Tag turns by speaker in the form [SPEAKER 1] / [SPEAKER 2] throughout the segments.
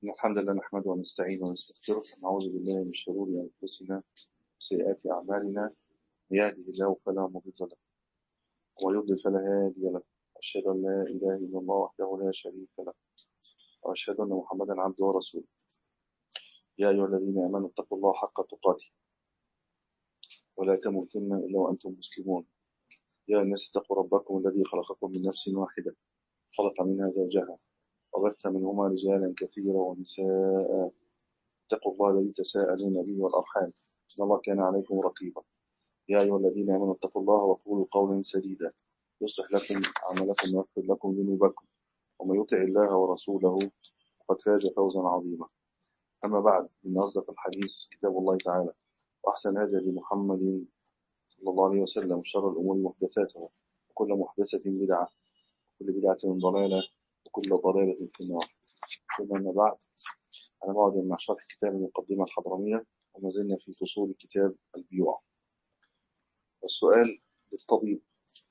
[SPEAKER 1] إن الحمد لله نحمده ونستعينه ونستغفره ونعوذ بالله من شرور أنفسنا وسيئات أعمالنا من يهده الله فلا مضل له ومن يضلل فلا هادي له أشهد أن لا إله إلا الله وحده لا شريك له وأشهد أن محمدا عبده ورسوله يا أيها الذين آمنوا اتقوا الله حق تقاته ولا تموتن إلا وأنتم مسلمون يا الناس اتقوا ربكم الذي خلقكم من نفس واحدة خلق منها زوجها وبث منهما رجالا كثيرا ونساء اتقوا الله الذي تساءلون به والأرحام إن الله كان عليكم رقيبا يا أيها الذين آمنوا اتقوا الله وقولوا قولا سديدا يصلح لكم أعمالكم ويغفر لكم ذنوبكم ومن يطع الله ورسوله فقد فاز فوزا عظيما أما بعد إن أصدق الحديث كتاب الله تعالى وأحسن هدي لمحمد صلى الله عليه وسلم وشر الأمور محدثاتها وكل محدثة بدعة وكل بدعة ضلالة وكل ضلالة في النار ثم أما بعد أنا بعد مع شرح كتاب المقدمة الحضرمية وما زلنا في فصول كتاب البيوع السؤال للطبيب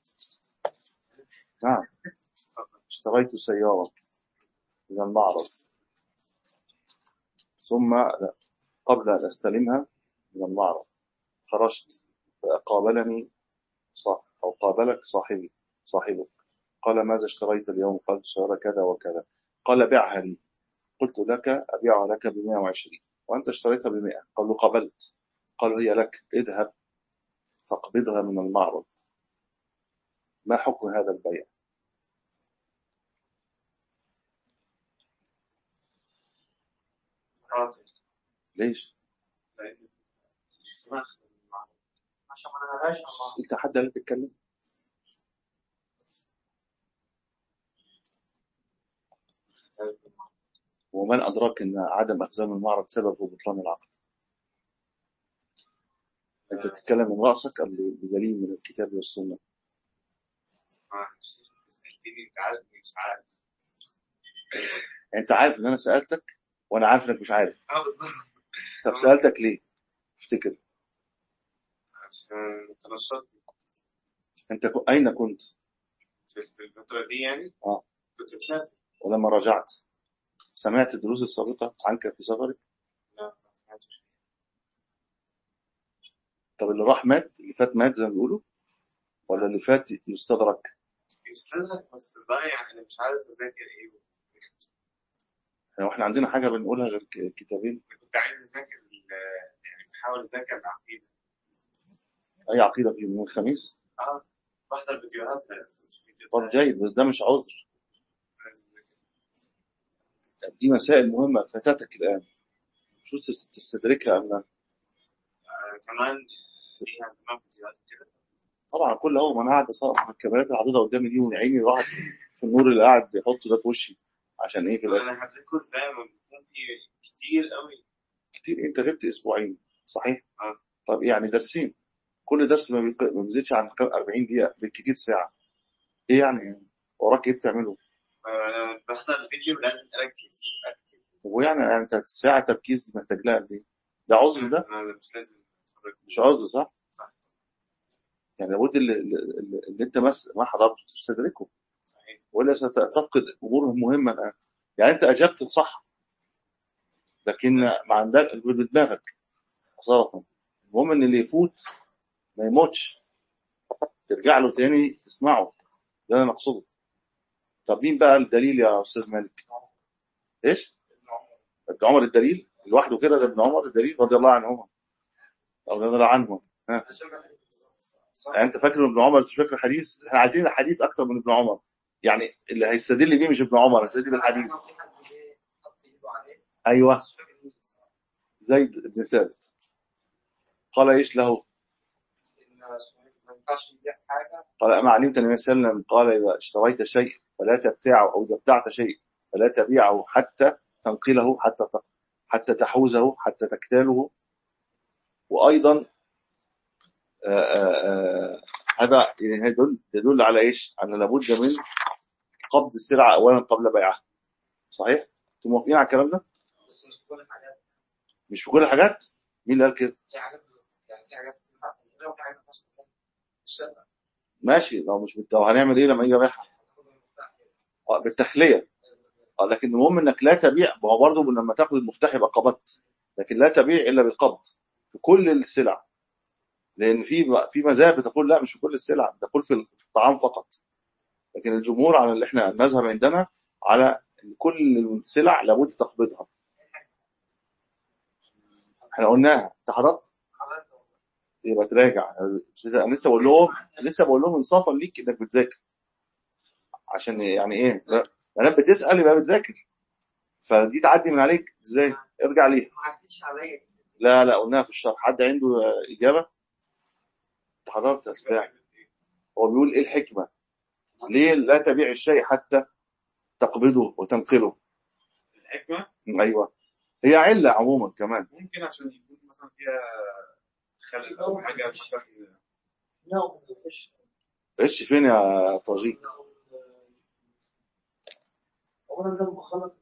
[SPEAKER 1] نعم اشتريت سيارة من المعرض ثم قبل أن أستلمها من المعرض خرجت فقابلني صاحب أو قابلك صاحبي صاحبك قال ماذا اشتريت اليوم قلت سيارة كذا وكذا قال بيعها لي قلت لك أبيعها لك ب 120 وأنت اشتريتها ب 100 قال له قبلت قالوا هي لك اذهب فاقبضها من المعرض ما حكم هذا البيع
[SPEAKER 2] راضي
[SPEAKER 1] ليش
[SPEAKER 2] لأن السماخ عشان ما نهاش الله
[SPEAKER 1] انت حد اللي تتكلم ومن أدراك أن عدم أخزان المعرض سبب هو بطلان العقد أنت تتكلم من رأسك أم بدليل من الكتاب والسنة
[SPEAKER 2] معلش سألتني أنت عارف إني مش عارف
[SPEAKER 1] يعني أنت عارف أن أنا سألتك وأنا عارف أنك مش عارف
[SPEAKER 2] اه بالظبط
[SPEAKER 1] طب سألتك ليه تفتكر
[SPEAKER 2] عشان تنشطت
[SPEAKER 1] أنت ك- أين كنت
[SPEAKER 2] في في الفترة دي يعني
[SPEAKER 1] آه.
[SPEAKER 2] كنت مسافر
[SPEAKER 1] ولما رجعت سمعت الدروس السابقة عنك في سفرك
[SPEAKER 2] لا ما سمعتش
[SPEAKER 1] طب اللي راح مات اللي فات مات زي ما بيقولوا ولا اللي فات يستدرك
[SPEAKER 2] يستاذنك بس ضايع أنا مش عارف أذاكر إيه
[SPEAKER 1] يعني احنا عندنا حاجة بنقولها غير ك- كتابين
[SPEAKER 2] كنت عايز أذاكر ال- يعني بحاول أذاكر العقيدة
[SPEAKER 1] أي عقيدة في يوم الخميس
[SPEAKER 2] اه بحضر فيديوهات بس مش فيديوهات
[SPEAKER 1] طب جيد بس ده مش عذر
[SPEAKER 2] لازم أذاكر.
[SPEAKER 1] دي مسائل مهمة فاتتك الآن شو تس- تستدركها أم لا
[SPEAKER 2] آه، كمان فيها كمان فيديوهات كده
[SPEAKER 1] طبعا كل اهو ما انا قاعد اصور الكاميرات اللي حاططها قدامي دي وعيني راحت في النور اللي قاعد بيحطه ده في وشي عشان ايه في الاخر
[SPEAKER 2] انا هدركه ازاي ما بيكون في كتير قوي
[SPEAKER 1] كتير انت غبت اسبوعين صحيح
[SPEAKER 2] آه.
[SPEAKER 1] طب يعني درسين كل درس ما بيق- ما بيزيدش عن 40 دقيقة بالكتير ساعة ايه يعني وراك ايه بتعمله
[SPEAKER 2] انا بحضر الفيديو لازم اركز اكتب
[SPEAKER 1] طب ويعني يعني انت ساعة تركيز محتاج لها قد ايه ده عذر ده
[SPEAKER 2] انا مش لازم اتفرج
[SPEAKER 1] مش عذر صح
[SPEAKER 2] صح.
[SPEAKER 1] يعني لابد اللي, اللي, اللي انت مس ما حضرته تستدركه
[SPEAKER 2] صحيح
[SPEAKER 1] ولا ستفقد امور مهمه الان يعني انت اجبت صح لكن ما عندك بدماغك خساره المهم ان اللي يفوت ما يموتش ترجع له تاني تسمعه ده اللي انا اقصده طب مين بقى الدليل يا استاذ مالك ايش ابن عمر الدليل لوحده كده ده ابن عمر الدليل رضي الله عنهما او رضي الله عنهم ها يعني انت فاكر ابن عمر مش فاكر الحديث احنا عايزين الحديث اكتر من ابن عمر يعني اللي هيستدل بيه مش ابن عمر هيستدل بالحديث ايوه زيد بن ثابت قال ايش له
[SPEAKER 2] ما ينفعش يبيع حاجه
[SPEAKER 1] قال أما علمت النبي صلى الله عليه وسلم قال إذا اشتريت شيء فلا تبتاعه أو إذا ابتعت شيء فلا تبيعه حتى تنقله حتى ت- حتى تحوزه حتى تكتاله وأيضا آه، آه، آه، هذا يعني يدل يدل على إيش؟ على لابد من قبض السلعة أولا قبل بيعها صحيح؟ أنتم موافقين على الكلام ده؟
[SPEAKER 2] بس مش كل الحاجات
[SPEAKER 1] مش في كل الحاجات؟ مين اللي قال كده؟
[SPEAKER 2] في حاجات يعني في حاجات تنفع تنقلها وفي حاجات ما ينفعش تنقلها. الشقة
[SPEAKER 1] ماشي لو مش بالتو هنعمل إيه لما يجي أبيعها؟
[SPEAKER 2] هتاخد المفتاح كده.
[SPEAKER 1] آه، بالتخلية آه، لكن المهم انك لا تبيع ما هو برضه لما تاخد المفتاح يبقى قبضت لكن لا تبيع الا بالقبض في كل السلع لان في في مذاهب بتقول لا مش في كل السلع بتقول في الطعام فقط لكن الجمهور على اللي احنا المذهب عندنا على إن كل السلع لابد تقبضها احنا قلناها انت حضرت يبقى تراجع انا لسه بقول لهم لسه بقول لهم انصافا ليك انك بتذاكر عشان يعني ايه لا ما دام بتسال يبقى بتذاكر فدي تعدي من عليك ازاي ارجع ليها
[SPEAKER 2] ما عدتش عليا
[SPEAKER 1] لا لا قلناها في الشرح حد عنده اجابه انت حضرت اسباع هو بيقول ايه الحكمه ليه لا تبيع الشيء حتى تقبضه وتنقله
[SPEAKER 3] الحكمة
[SPEAKER 1] ايوه هي عله عموما كمان
[SPEAKER 3] ممكن عشان يكون مثلا فيها خلل أو حاجة مثلا
[SPEAKER 2] نوع من القشر
[SPEAKER 1] ايش فين يا طاجين
[SPEAKER 2] اولا ده مخالف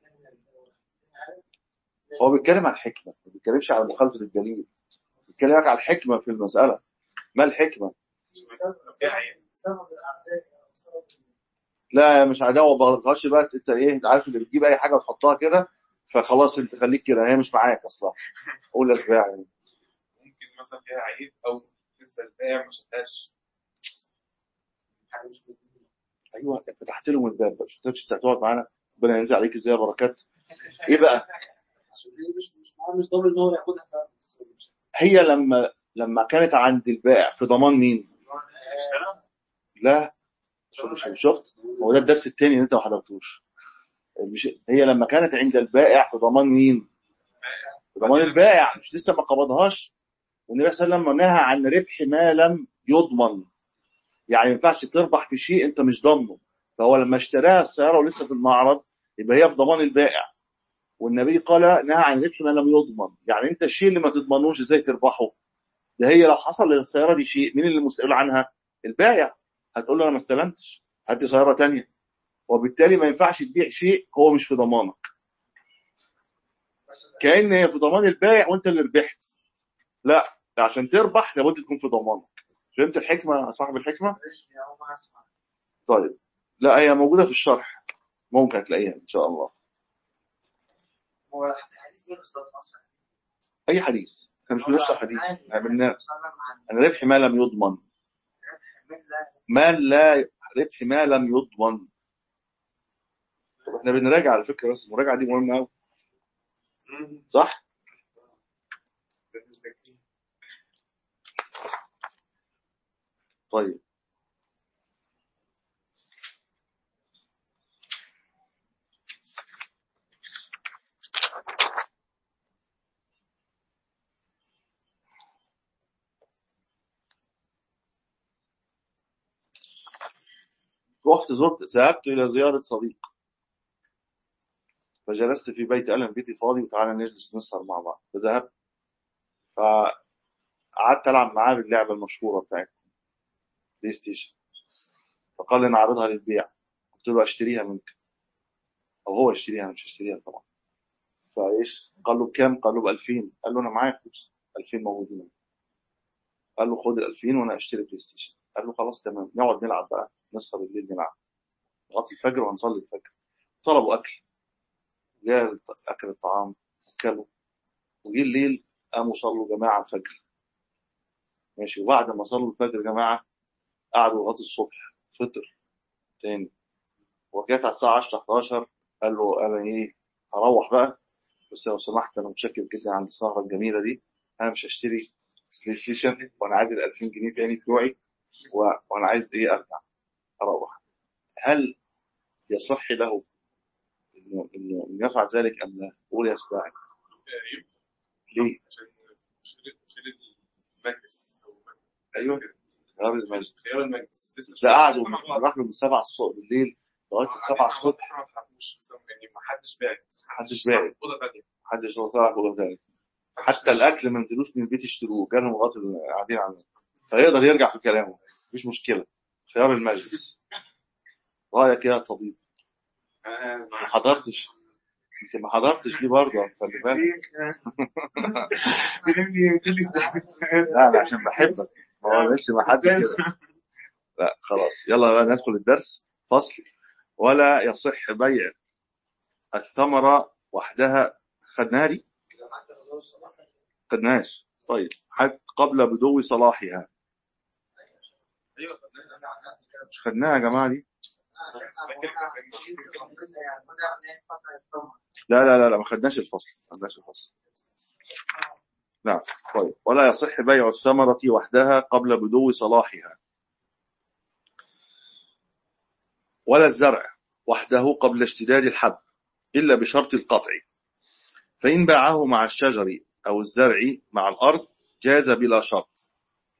[SPEAKER 1] هو بيتكلم عن الحكمه ما بيتكلمش عن مخالفه الدليل بيتكلم على الحكمه في المساله ما الحكمه
[SPEAKER 3] فيها عيب
[SPEAKER 2] سبب الاعداء او سبب
[SPEAKER 1] لا مش عداوه ما تغلطش بقى انت ايه انت عارف اللي بتجيب اي حاجه وتحطها كده فخلاص انت خليك كده هي مش معاك اصلا قول اسباع يعني
[SPEAKER 3] ممكن مثلا فيها عيب أو لسه البائع ما شافهاش
[SPEAKER 2] حاجه مش موجودة.
[SPEAKER 1] ايوه فتحت لهم الباب بقى شفتك انت هتقعد معانا ربنا ينزل عليك ازاي يا بركات ايه بقى
[SPEAKER 2] عشان هي مش مش معاه مش ضامن ان هو ياخدها فعلا بس هو مش
[SPEAKER 1] هي لما لما كانت عند البائع في ضمان مين
[SPEAKER 3] اشترى
[SPEAKER 1] لا شوف شوف شفت هو ده الدرس الثاني اللي انت ما حضرتوش مش هي لما كانت عند البائع في ضمان مين في ضمان البائع مش لسه ما قبضهاش والنبي صلى الله عليه وسلم نهى عن ربح ما لم يضمن يعني ما ينفعش تربح في شيء انت مش ضامنه فهو لما اشتراها السياره ولسه في المعرض يبقى هي في ضمان البائع والنبي قال نهى عن ربح ما لم يضمن يعني انت الشيء اللي ما تضمنوش ازاي تربحه ده هي لو حصل للسياره دي شيء مين اللي مسؤول عنها البائع هتقول له انا ما استلمتش هات لي سياره تانية وبالتالي ما ينفعش تبيع شيء هو مش في ضمانك كأن هي في ضمان البائع وانت اللي ربحت لا ده عشان تربح لابد تكون في ضمانك فهمت الحكمه يا صاحب الحكمه
[SPEAKER 2] معلش يا عم اسمع
[SPEAKER 1] طيب لا هي موجوده في الشرح ممكن هتلاقيها ان شاء الله
[SPEAKER 2] هو الحديث ايه بالظبط اصلا؟
[SPEAKER 1] اي حديث احنا مش بنشرح حديث
[SPEAKER 2] عادي.
[SPEAKER 1] احنا بن-
[SPEAKER 2] صلى عن
[SPEAKER 1] عن ربح ما لم يضمن
[SPEAKER 2] من لا
[SPEAKER 1] ما لا ربح ما لم يضمن طب احنا بنراجع على فكره بس المراجعه دي مهمه قوي صح طيب رحت زرت ذهبت إلى زيارة صديق فجلست في بيت قال أنا بيتي فاضي وتعالى نجلس نسهر مع بعض فذهبت فقعدت ألعب معاه باللعبة المشهورة بتاعتكم بلاي ستيشن فقال لي نعرضها للبيع قلت له اشتريها منك أو هو يشتريها أنا مش هشتريها طبعا فايش قال له بكام قال له ب 2000 قال له انا معايا فلوس 2000 موجودين قال له خد ال 2000 وانا اشتري بلاي ستيشن قال له خلاص تمام نقعد نلعب بقى نسهر الليل نلعب لغايه الفجر وهنصلي الفجر طلبوا اكل جاء الط- اكل الطعام اكلوا وجي الليل قاموا صلوا جماعه الفجر ماشي وبعد ما صلوا الفجر جماعه قعدوا لغايه الصبح فطر تاني وجات على الساعه 10 11 قال له انا ايه هروح بقى بس لو سمحت انا متشكر جدا عن السهره الجميله دي انا مش هشتري بلاي ستيشن وانا عايز ال 2000 جنيه تاني بتوعي و... وانا عايز ايه ارجع اروح هل يصح له انه انه إنه يفعل ذلك ام لا؟ قول يا اسماعيل ليه؟
[SPEAKER 3] عشان شيل شيل المجلس او
[SPEAKER 1] ايوه خيار المجلس
[SPEAKER 3] خيار المجلس لسه
[SPEAKER 1] ده قعدوا
[SPEAKER 3] لسه ما
[SPEAKER 1] راحوا من 7 الصبح بالليل لغايه السبعة الصبح
[SPEAKER 3] لسه ما اتحركوش لسه يعني ما حدش بعت
[SPEAKER 1] محدش باعت
[SPEAKER 3] اوضه ثانيه
[SPEAKER 1] محدش طلع في اوضه ثانيه حتى الاكل ما نزلوش من البيت يشتروه جالهم لغايه اللي قاعدين على فيقدر يرجع في كلامه مفيش مشكله خيار المجلس رايك يا طبيب ما حضرتش انت ما حضرتش دي برضه خلي بالك لا انا عشان بحبك ما هو ماشي مع حد كده لا خلاص يلا بقى ندخل الدرس فصل ولا يصح بيع الثمرة وحدها خدناها دي
[SPEAKER 2] لو حتى بدون الصلاح
[SPEAKER 1] خدناهاش طيب حتى قبل بدو صلاحها
[SPEAKER 3] ايوه
[SPEAKER 2] انا عنها كده
[SPEAKER 1] مش خدناها يا جماعة دي لا لا لا لا ما خدناش الفصل ما خدناش الفصل نعم طيب ولا يصح بيع الثمرة وحدها قبل بدو صلاحها ولا الزرع وحده قبل اشتداد الحب إلا بشرط القطع فإن باعه مع الشجر أو الزرع مع الأرض جاز بلا شرط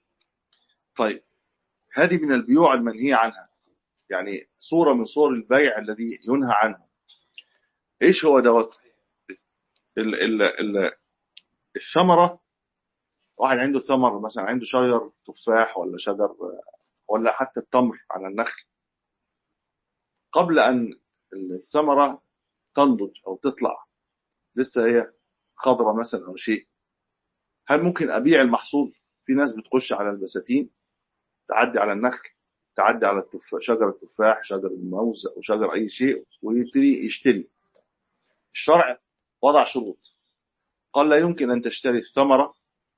[SPEAKER 1] طيب هذه من البيوع المنهي عنها يعني صورة من صور البيع الذي ينهى عنه ايش هو دوت ال ال ال الثمرة واحد عنده ثمر مثلا عنده شجر تفاح ولا شجر ولا حتى التمر على النخل قبل أن الثمرة تنضج أو تطلع لسه هي خضرة مثلا أو شيء هل ممكن أبيع المحصول في ناس بتخش على البساتين تعدي على النخل تعدي على التفاح شجر التفاح شجر الموز أو شجر أي شيء ويبتدي يشتري الشرع وضع شروط قال لا يمكن أن تشتري الثمرة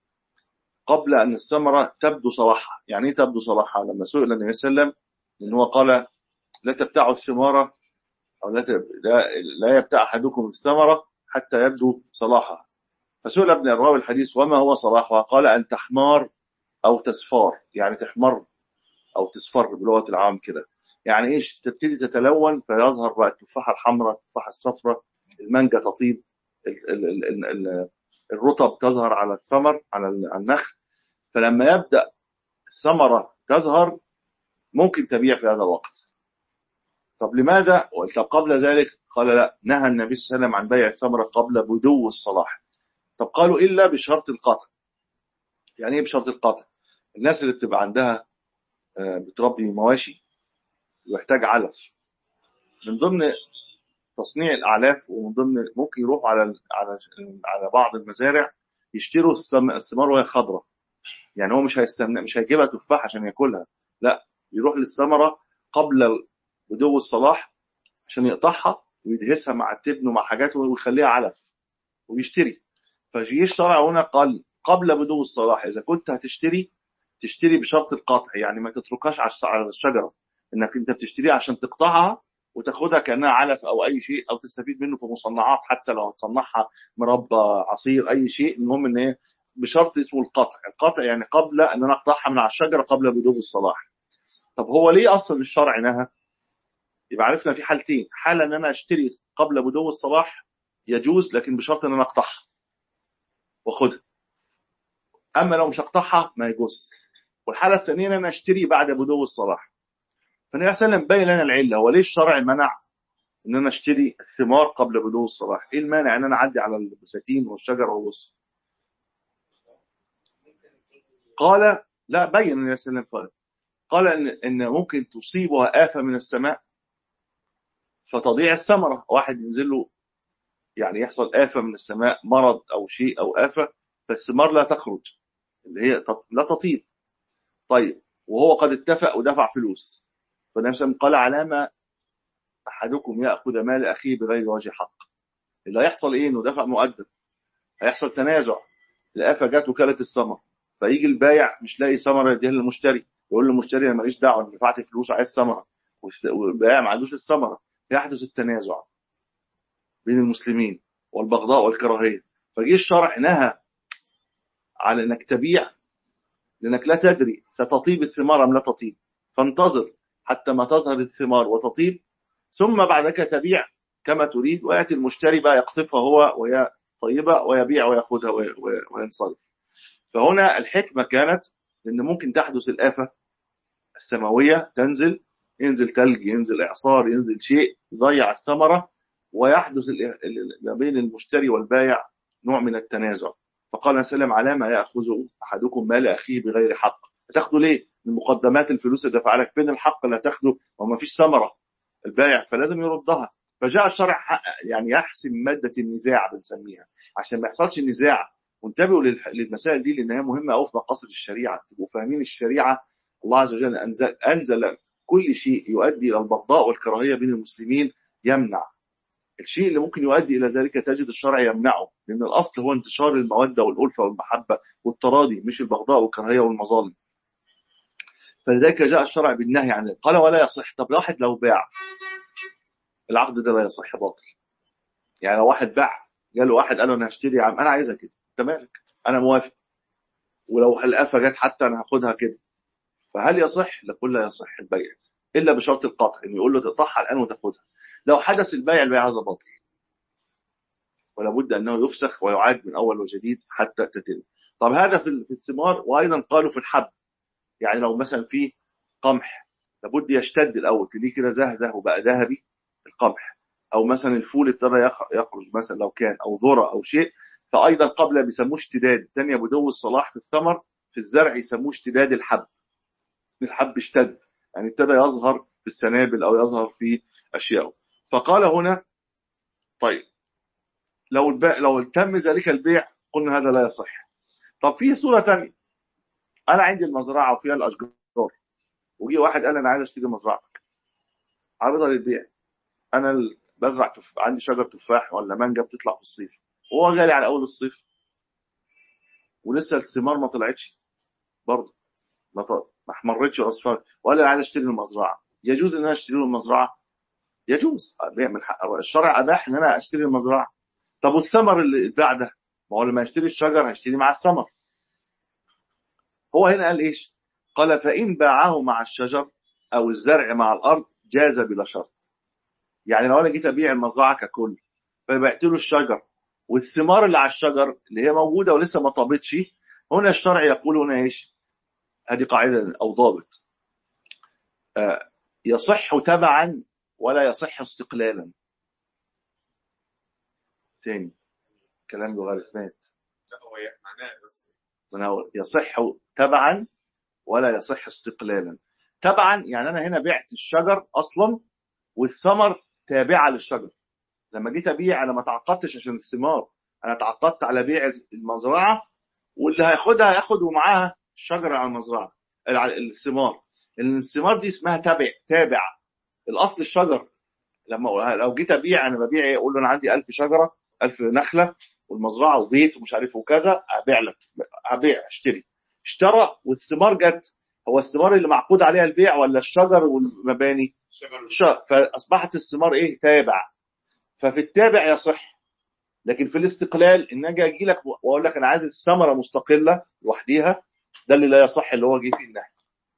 [SPEAKER 1] قبل أن الثمرة تبدو صلاحها يعني إيه تبدو صلاحها لما سئل النبي صلى الله عليه وسلم إن هو قال لا تبتعوا الثمار أو لا, تب... لا, لا يبتع أحدكم الثمرة حتى يبدو صلاحها فسئل ابن الراوي الحديث وما هو صلاحها قال أن تحمار أو تصفار يعني تحمر أو تصفر بلغة العام كده يعني إيش تبتدي تتلون فيظهر بقى التفاحة الحمراء التفاحة الصفراء المانجا تطيب ال... ال... ال... ال... الرطب تظهر على الثمر على النخل فلما يبدأ الثمرة تظهر ممكن تبيع في هذا الوقت طب لماذا طب قبل ذلك قال لا نهى النبي صلى الله عليه وسلم عن بيع الثمرة قبل بدو الصلاح طب قالوا إلا بشرط القطع يعني ايه بشرط القطع الناس اللي بتبقى عندها بتربي مواشي ويحتاج علف من ضمن تصنيع الاعلاف ومن ضمن ممكن يروحوا على على على بعض المزارع يشتروا الثمار وهي خضراء يعني هو مش هيستنى مش هيجيبها تفاح عشان ياكلها لا يروح للثمره قبل بدو الصلاح عشان يقطعها ويدهسها مع التبن ومع حاجاته ويخليها علف ويشتري فجي الشرع هنا قال قبل بدو الصلاح اذا كنت هتشتري تشتري بشرط القطع يعني ما تتركهاش على الشجره انك انت بتشتريها عشان تقطعها وتاخدها كانها علف او اي شيء او تستفيد منه في مصنعات حتى لو هتصنعها مربى عصير اي شيء المهم ان هي بشرط اسمه القطع القطع يعني قبل ان انا اقطعها من على الشجره قبل بدو الصلاح طب هو ليه اصلا الشرع نهى يبقى عرفنا في حالتين حاله ان انا اشتري قبل بدو الصلاح يجوز لكن بشرط ان انا اقطعها واخدها اما لو مش هقطعها ما يجوز والحاله الثانيه ان انا اشتري بعد بدو الصلاح فالنبي صلى الله عليه وسلم بين لنا العله هو ليه الشرع منع ان انا اشتري الثمار قبل بدو الصلاح ايه المانع ان انا اعدي على البساتين والشجر وابص قال لا بين النبي صلى الله عليه وسلم قال ان ان ممكن تصيبها آفة من السماء فتضيع الثمرة واحد ينزل له يعني يحصل آفة من السماء مرض أو شيء أو آفة فالثمار لا تخرج اللي هي لا تطيب طيب وهو قد اتفق ودفع فلوس فالنبي صلى الله عليه وسلم قال علامة أحدكم يأخذ مال أخيه بغير وجه حق اللي هيحصل إيه إنه دفع مقدم هيحصل تنازع الآفة جت وكالة الثمر فيجي البايع مش لاقي ثمرة يديها للمشتري يقول للمشتري أنا ماليش دعوة أنا دفعت فلوس عايز ثمرة والبائع ما عندوش الثمرة يحدث التنازع بين المسلمين والبغضاء والكراهية فجي الشرع نهى على انك تبيع لانك لا تدري ستطيب الثمار ام لا تطيب فانتظر حتى ما تظهر الثمار وتطيب ثم بعدك تبيع كما تريد وياتي المشتري بقى يقطفها هو وهي طيبه ويبيع وياخذها وينصرف فهنا الحكمه كانت ان ممكن تحدث الافه السماويه تنزل ينزل ثلج ينزل اعصار ينزل شيء يضيع الثمره ويحدث ما بين المشتري والبايع نوع من التنازع فقال سلم على ما ياخذ احدكم مال اخيه بغير حق هتاخده ليه من مقدمات الفلوس اللي دفع لك فين الحق اللي هتاخده وما فيش ثمره البايع فلازم يردها فجاء الشرع يعني يحسم ماده النزاع بنسميها عشان ما يحصلش نزاع وانتبهوا للمسائل دي لان هي مهمه قوي في مقاصد الشريعه تبقوا فاهمين الشريعه الله عز وجل انزل انزل كل شيء يؤدي الى البغضاء والكراهيه بين المسلمين يمنع الشيء اللي ممكن يؤدي الى ذلك تجد الشرع يمنعه لان الاصل هو انتشار الموده والالفه والمحبه والتراضي مش البغضاء والكراهيه والمظالم فلذلك جاء الشرع بالنهي عن ذلك قال ولا يصح طب لو واحد لو باع العقد ده لا يصح باطل يعني لو واحد باع قال له واحد قال له انا هشتري يا عم انا عايزها كده انت مالك انا موافق ولو الافه جت حتى انا هاخدها كده فهل يصح؟ نقول لا يصح البيع الا بشرط القطع انه يقول له تقطعها الان وتاخدها لو حدث البيع البيع هذا باطل ولا بد انه يفسخ ويعاد من اول وجديد حتى تتم طب هذا في في الثمار وايضا قالوا في الحب يعني لو مثلا في قمح لابد يشتد الاول تلاقيه كده زهزه وبقى ذهبي القمح او مثلا الفول ابتدى يخ- يخرج مثلا لو كان او ذره او شيء فايضا قبل بيسموه اشتداد ثانيه بدو الصلاح في الثمر في الزرع يسموه اشتداد الحب الحب اشتد يعني ابتدى يظهر في السنابل او يظهر في اشياء فقال هنا طيب لو البيع لو تم ذلك البيع قلنا هذا لا يصح طب في صوره ثانيه انا عندي المزرعه وفيها الاشجار وجي واحد قال انا عايز اشتري مزرعتك عارضها للبيع انا ال- بزرع تف... عندي شجر تفاح ولا مانجا بتطلع في الصيف وهو غالي على اول الصيف ولسه الثمار ما طلعتش برضه ما ط- ما احمرتش ولا اصفرت ولا انا عايز اشتري المزرعه يجوز ان انا اشتري له المزرعه يجوز بيع من حق الشرع اباح ان انا اشتري المزرعه طب والثمر اللي اتباع ده ما هو لما يشتري الشجر هيشتري مع الثمر هو هنا قال ايش قال فان باعه مع الشجر او الزرع مع الارض جاز بلا شرط يعني لو انا جيت ابيع المزرعه ككل فبعت له الشجر والثمار اللي على الشجر اللي هي موجوده ولسه ما طابتش هنا الشرع يقول هنا ايش هذه قاعده او ضابط آه، يصح تبعا ولا يصح استقلالا تاني كلام لوغاريتمات
[SPEAKER 3] لا هو معناه بس
[SPEAKER 1] من هو يصح تبعا ولا يصح استقلالا تبعا يعني انا هنا بعت الشجر اصلا والثمر تابعه للشجر لما جيت ابيع انا ما تعاقدتش عشان الثمار انا تعاقدت على بيع المزرعه واللي هياخدها هياخد ومعاها الشجره على المزرعه على الثمار لان الثمار دي اسمها تابع تابع الاصل الشجر لما لو جيت ابيع انا ببيع ايه اقول له انا عندي 1000 شجره 1000 نخله والمزرعه وبيت ومش عارف وكذا ابيع لك هبيع اشتري اشترى والثمار جت هو الثمار اللي معقود عليها البيع ولا الشجر والمباني
[SPEAKER 3] شجر
[SPEAKER 1] ش- فاصبحت الثمار ايه تابع ففي التابع يصح لكن في الاستقلال ان اجي اجي لك واقول لك انا عايز الثمره مستقله لوحديها ده اللي لا يصح اللي هو جه فيه النهي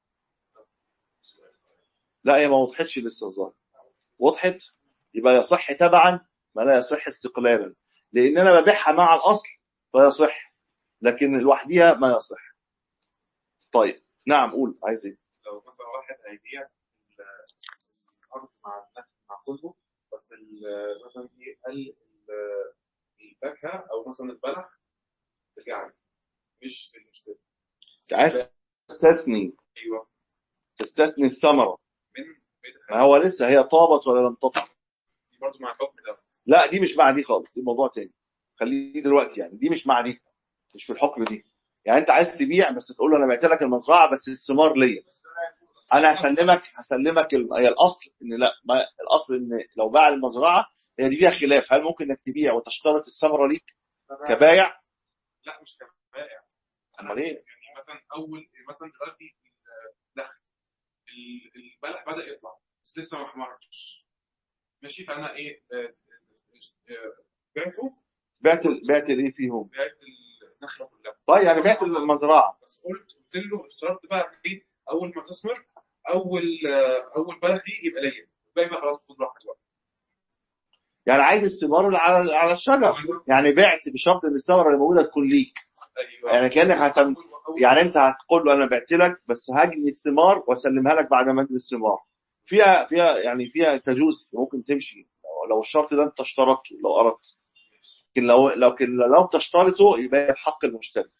[SPEAKER 1] لا هي ما وضحتش لسه الظاهر وضحت يبقى يصح تبعا ما لا يصح استقلالا لان انا ببيعها مع الاصل فيصح لكن لوحديها ما يصح طيب نعم قول عايز ايه
[SPEAKER 3] لو مثلا واحد هيبيع ال- الارض مع النخل مع كله بس ال- مثلا ايه قال ال- الفاكهه او مثلا البلح ترجع لي مش للمشتري
[SPEAKER 1] عايز تستثني
[SPEAKER 3] ايوه
[SPEAKER 1] تستثني الثمره
[SPEAKER 3] من بيت
[SPEAKER 1] ما
[SPEAKER 3] الحلال
[SPEAKER 1] هو لسه هي طابت ولا لم تطب
[SPEAKER 3] دي برضه مع الحكم ده
[SPEAKER 1] لا دي مش مع دي خالص دي موضوع تاني خليه دلوقتي يعني دي مش مع دي مش في الحكم دي يعني انت عايز تبيع بس تقول له انا بعت لك المزرعه بس الثمار ليا انا هسلمك هسلمك ال- هي الاصل ان لا ما الاصل ان لو باع المزرعه هي دي فيها خلاف هل ممكن انك تبيع وتشترط الثمره ليك كبايع
[SPEAKER 3] لا مش كبائع
[SPEAKER 1] امال ايه
[SPEAKER 3] يعني مثلا اول مثلا دلوقتي النخل ال- البلح بدا يطلع بس لسه ما احمرش ماشي فانا ايه آه، آه، آه، بعته
[SPEAKER 1] بعت ال- بعت الايه فيهم
[SPEAKER 3] بعت النخله كلها
[SPEAKER 1] طيب يعني بعت المزرعه
[SPEAKER 3] بس قلت قلت له اشترطت بقى ايه اول ما تثمر اول آه، اول بلح دي يبقى ليا الباقي بقى خلاص خد راحتك بقى
[SPEAKER 1] يعني عايز الثمار اللي على على الشجر يعني بعت بشرط ان الثمره اللي موجوده تكون ليك
[SPEAKER 3] ايوه
[SPEAKER 1] يعني كانك هتم
[SPEAKER 3] أول-
[SPEAKER 1] يعني انت هتقول له انا بعت لك بس هجني الثمار واسلمها لك بعد ما اجني الثمار فيها فيها يعني فيها تجوز ممكن تمشي لو- لو الشرط ده انت اشترطته لو اردت لكن لو لو كن- لو تشترطه يبقى الحق المشتري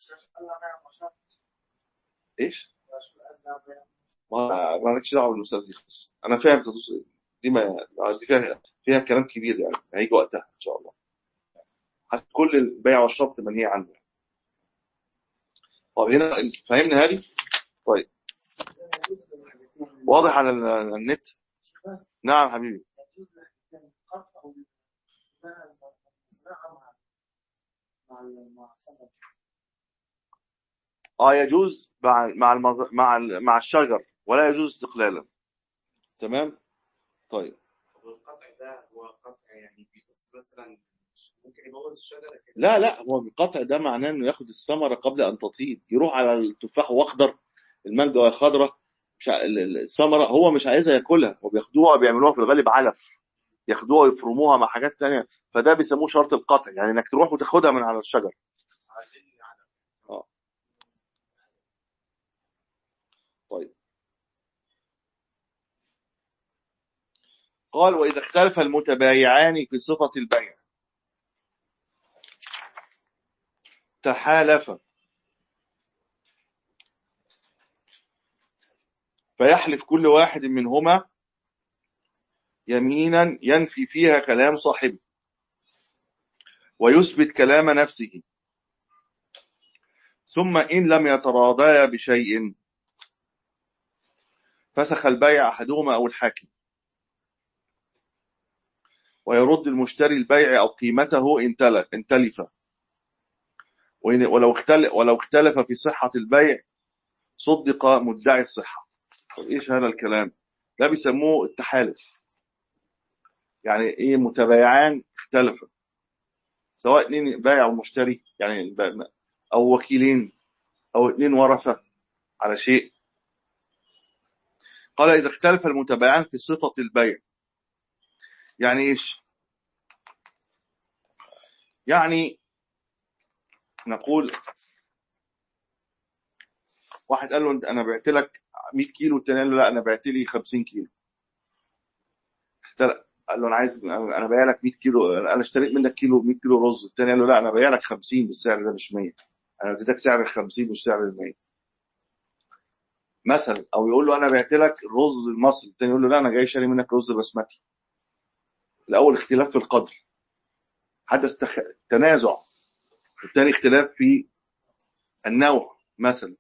[SPEAKER 1] ايش؟ ما مالكش دعوه بالاستاذ دي خالص انا فاهم تدوس إيه. دي ما دي فيها فيها كلام كبير يعني هيجي وقتها ان شاء الله حتى كل البيع والشرط منهي عنه طب هنا فهمنا هذه طيب واضح على ال- النت نعم حبيبي اه يجوز مع مع المز... مع ال- مع الشجر ولا يجوز استقلالا تمام طيب
[SPEAKER 3] والقطع ده هو قطع يعني بيبص مثلا ممكن يبوظ الشجره كده
[SPEAKER 1] لا لا هو القطع ده معناه انه ياخد الثمره قبل ان تطيب يروح على التفاح واخضر المانجا وهي خضراء مش ع- ال- ال- الثمره هو مش عايزها ياكلها هو بياخدوها بيعملوها في الغالب علف ياخدوها ويفرموها مع حاجات تانية فده بيسموه شرط القطع يعني انك تروح وتاخدها من على الشجر
[SPEAKER 3] عايزين على
[SPEAKER 1] طيب قال واذا اختلف المتبايعان في صفه البيع تحالفا فيحلف كل واحد منهما يمينا ينفي فيها كلام صاحبه ويثبت كلام نفسه ثم إن لم يتراضيا بشيء فسخ البيع أحدهما أو الحاكم ويرد المشتري البيع أو قيمته إن تل- إن تلف وإن- ولو اختلف, ولو اختلف في صحة البيع صدق مدعي الصحة طب إيش هذا الكلام ده بيسموه التحالف يعني إيه متبايعان اختلفا سواء اتنين بايع ومشتري يعني الب- أو وكيلين أو اتنين ورثة على شيء قال إذا اختلف المتبايعان في صفة البيع يعني إيش يعني نقول واحد قال له انت انا بعت لك 100 كيلو الثاني قال له لا انا بعت لي 50 كيلو اختلف قال له انا عايز انا بايع لك 100 كيلو انا اشتريت منك كيلو 100 كيلو رز الثاني قال له لا انا بايع لك 50 بالسعر ده مش 100 انا اديتك سعر ال 50 مش سعر ال 100 مثلا او يقول له انا بعت لك الرز المصري الثاني يقول له لا انا جاي شاري منك رز بسمتي الاول اختلاف في القدر حدث تخ... تنازع والثاني اختلاف في النوع مثلا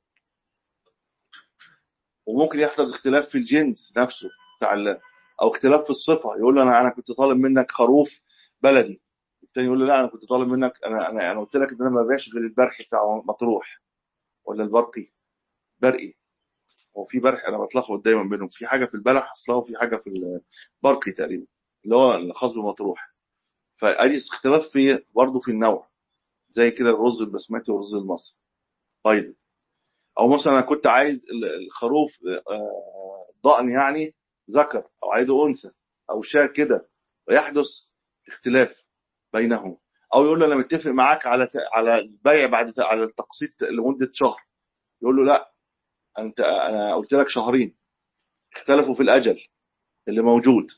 [SPEAKER 1] وممكن يحدث اختلاف في الجنس نفسه بتاع ال- او اختلاف في الصفه يقول له انا انا كنت طالب منك خروف بلدي الثاني يقول له لا انا كنت طالب منك انا انا انا قلت لك ان انا ما ببيعش غير البرحي بتاع مطروح ولا البرقي برقي هو في برح انا بتلخبط دايما بينهم في حاجه في البلح اصلا وفي حاجه في البرقي تقريبا اللي هو الخاص بمطروح فادي اختلاف في برضه في النوع زي كده الرز البسمتي والرز المصري ايضا او مثلا انا كنت عايز ال- الخروف آه، ضأن يعني ذكر او عايزه انثى او شاة كده ويحدث اختلاف بينهم او يقول له انا متفق معاك على ت- على البيع بعد ت- على التقسيط لمده شهر يقول له لا انت انا قلت لك شهرين اختلفوا في الاجل اللي موجود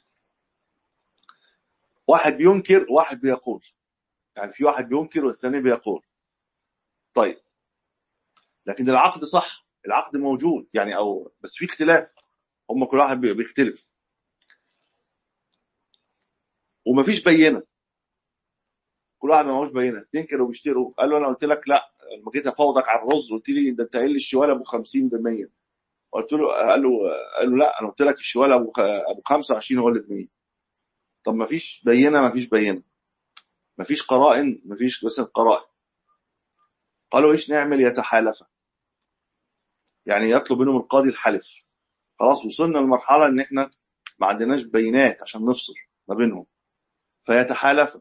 [SPEAKER 1] واحد بينكر واحد بيقول يعني في واحد بينكر والثاني بيقول طيب لكن العقد صح العقد موجود يعني او بس في اختلاف هم كل واحد بي- بيختلف ومفيش بينه كل واحد ما معهوش بينه اتنين كانوا بيشتروا قال له انا قلت لك لا لما جيت افاوضك على الرز قلت لي ده انت قايل لي الشوال ابو 50 ب 100 قلت له قال له قال له لا انا قلت لك الشوال ابو خ- ابو 25 هو اللي ب 100 طب ما فيش بينه ما فيش بينه ما فيش قرائن ما فيش بس قرائن قالوا ايش نعمل يتحالفا يعني يطلب منهم القاضي الحلف خلاص وصلنا لمرحله ان احنا ما عندناش بينات عشان نفصل ما بينهم فيتحالفا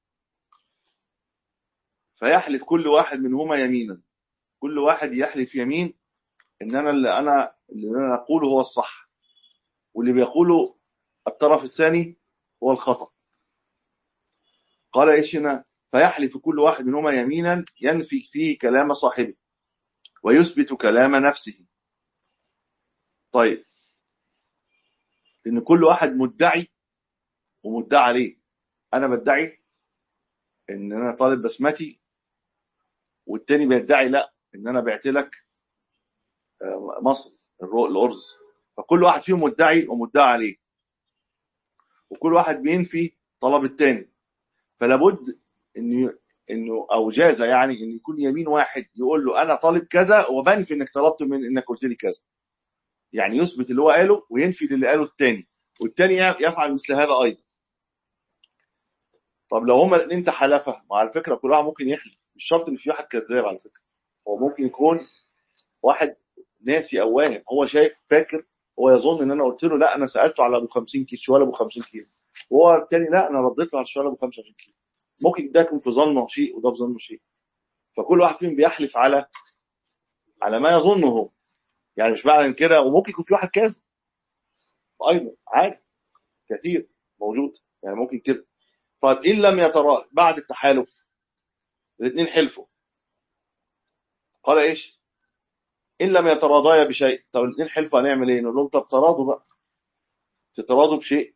[SPEAKER 1] فيحلف كل واحد منهما يمينا كل واحد يحلف يمين ان انا اللي انا اللي انا اقوله هو الصح واللي بيقوله الطرف الثاني هو الخطأ قال ايش هنا فيحلف كل واحد منهما يمينا ينفي فيه كلام صاحبه ويثبت كلام نفسه طيب لان كل واحد مدعي ومدعى عليه انا بدعي ان انا طالب بسمتي والتاني بيدعي لا ان انا بعت لك آه، مصر الرو- الارز فكل واحد فيهم مدعي ومدعى عليه وكل واحد بينفي طلب التاني فلا بد انه انه او جاز يعني ان يكون يمين واحد يقول له انا طالب كذا وبنفي انك طلبت من انك قلت لي كذا يعني يثبت اللي هو قاله وينفي اللي قاله التاني والتاني يفعل مثل هذا ايضا طب لو هما الاثنين تحالفا ما على فكره كل واحد ممكن يحلف مش شرط ان في واحد كذاب على فكره هو ممكن يكون واحد ناسي او واهم هو شايف فاكر هو يظن ان انا قلت له لا انا سالته على ابو 50 كيلو شوال ابو 50 كيلو وهو التاني لا انا رديت له على الشوال ابو 25 كيلو ممكن ده يكون في ظنه شيء وده في ظنه شيء فكل واحد فيهم بيحلف على على ما يظنه هو يعني مش معنى كده وممكن يكون في واحد كاذب ايضا عادي كثير موجود يعني ممكن كده طيب ان لم يترى بعد التحالف الاثنين حلفوا قال ايش ان لم يتراضيا بشيء طب الاثنين حلفوا هنعمل ايه نقول لهم طب تراضوا بقى تتراضوا بشيء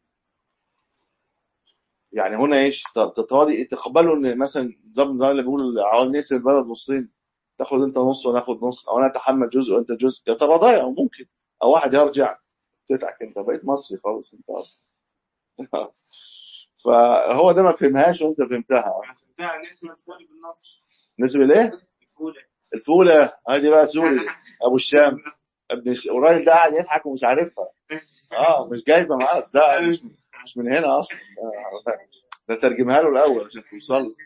[SPEAKER 1] يعني هنا ايش ت- تتراضي تقبلوا ان مثلا زي زي اللي بيقول عوام نقسم البلد نصين تاخد انت نص وانا اخد نص او انا اتحمل جزء وانت جزء يتراضيا او ممكن او واحد يرجع تتعك انت بقيت مصري خالص انت اصلا فهو ده ما فهمهاش وانت فهمتها
[SPEAKER 4] فهمتها اسم الفول بالنص
[SPEAKER 1] بالنسبه لايه
[SPEAKER 4] الفولة
[SPEAKER 1] الفوله هذه بقى سوري ابو الشام ابن الش... والراجل ده قاعد يضحك ومش عارفها اه مش جايبه معاه أصل ده مش مش من هنا اصلا ده- ده ترجمها له الاول عشان توصل له.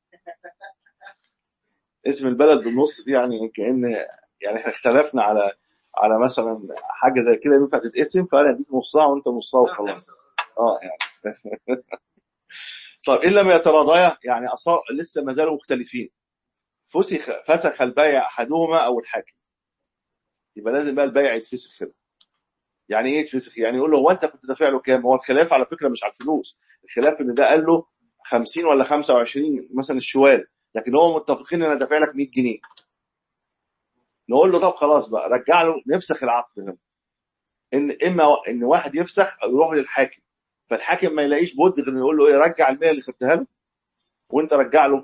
[SPEAKER 1] اسم البلد بالنص دي يعني كان يعني احنا اختلفنا على على مثلا حاجه زي كده ينفع تتقسم فانا اديك نصها وانت نصها وخلاص اه يعني طب ان لم يتراضيا يعني أصار لسه ما زالوا مختلفين فسخ فسخ البيع احدهما او الحاكم يبقى لازم بقى البيع يتفسخ هنا يعني ايه يتفسخ يعني يقول له هو انت كنت دافع له كام هو الخلاف على فكره مش على الفلوس الخلاف ان ده قال له 50 ولا 25 مثلا الشوال لكن هو متفقين ان انا دافع لك 100 جنيه نقول له طب خلاص بقى رجع له نفسخ العقد هنا ان اما ان واحد يفسخ او يروح للحاكم فالحاكم ما يلاقيش بد غير إنه يقول له ايه رجع ال 100 اللي خدتها له وانت رجع له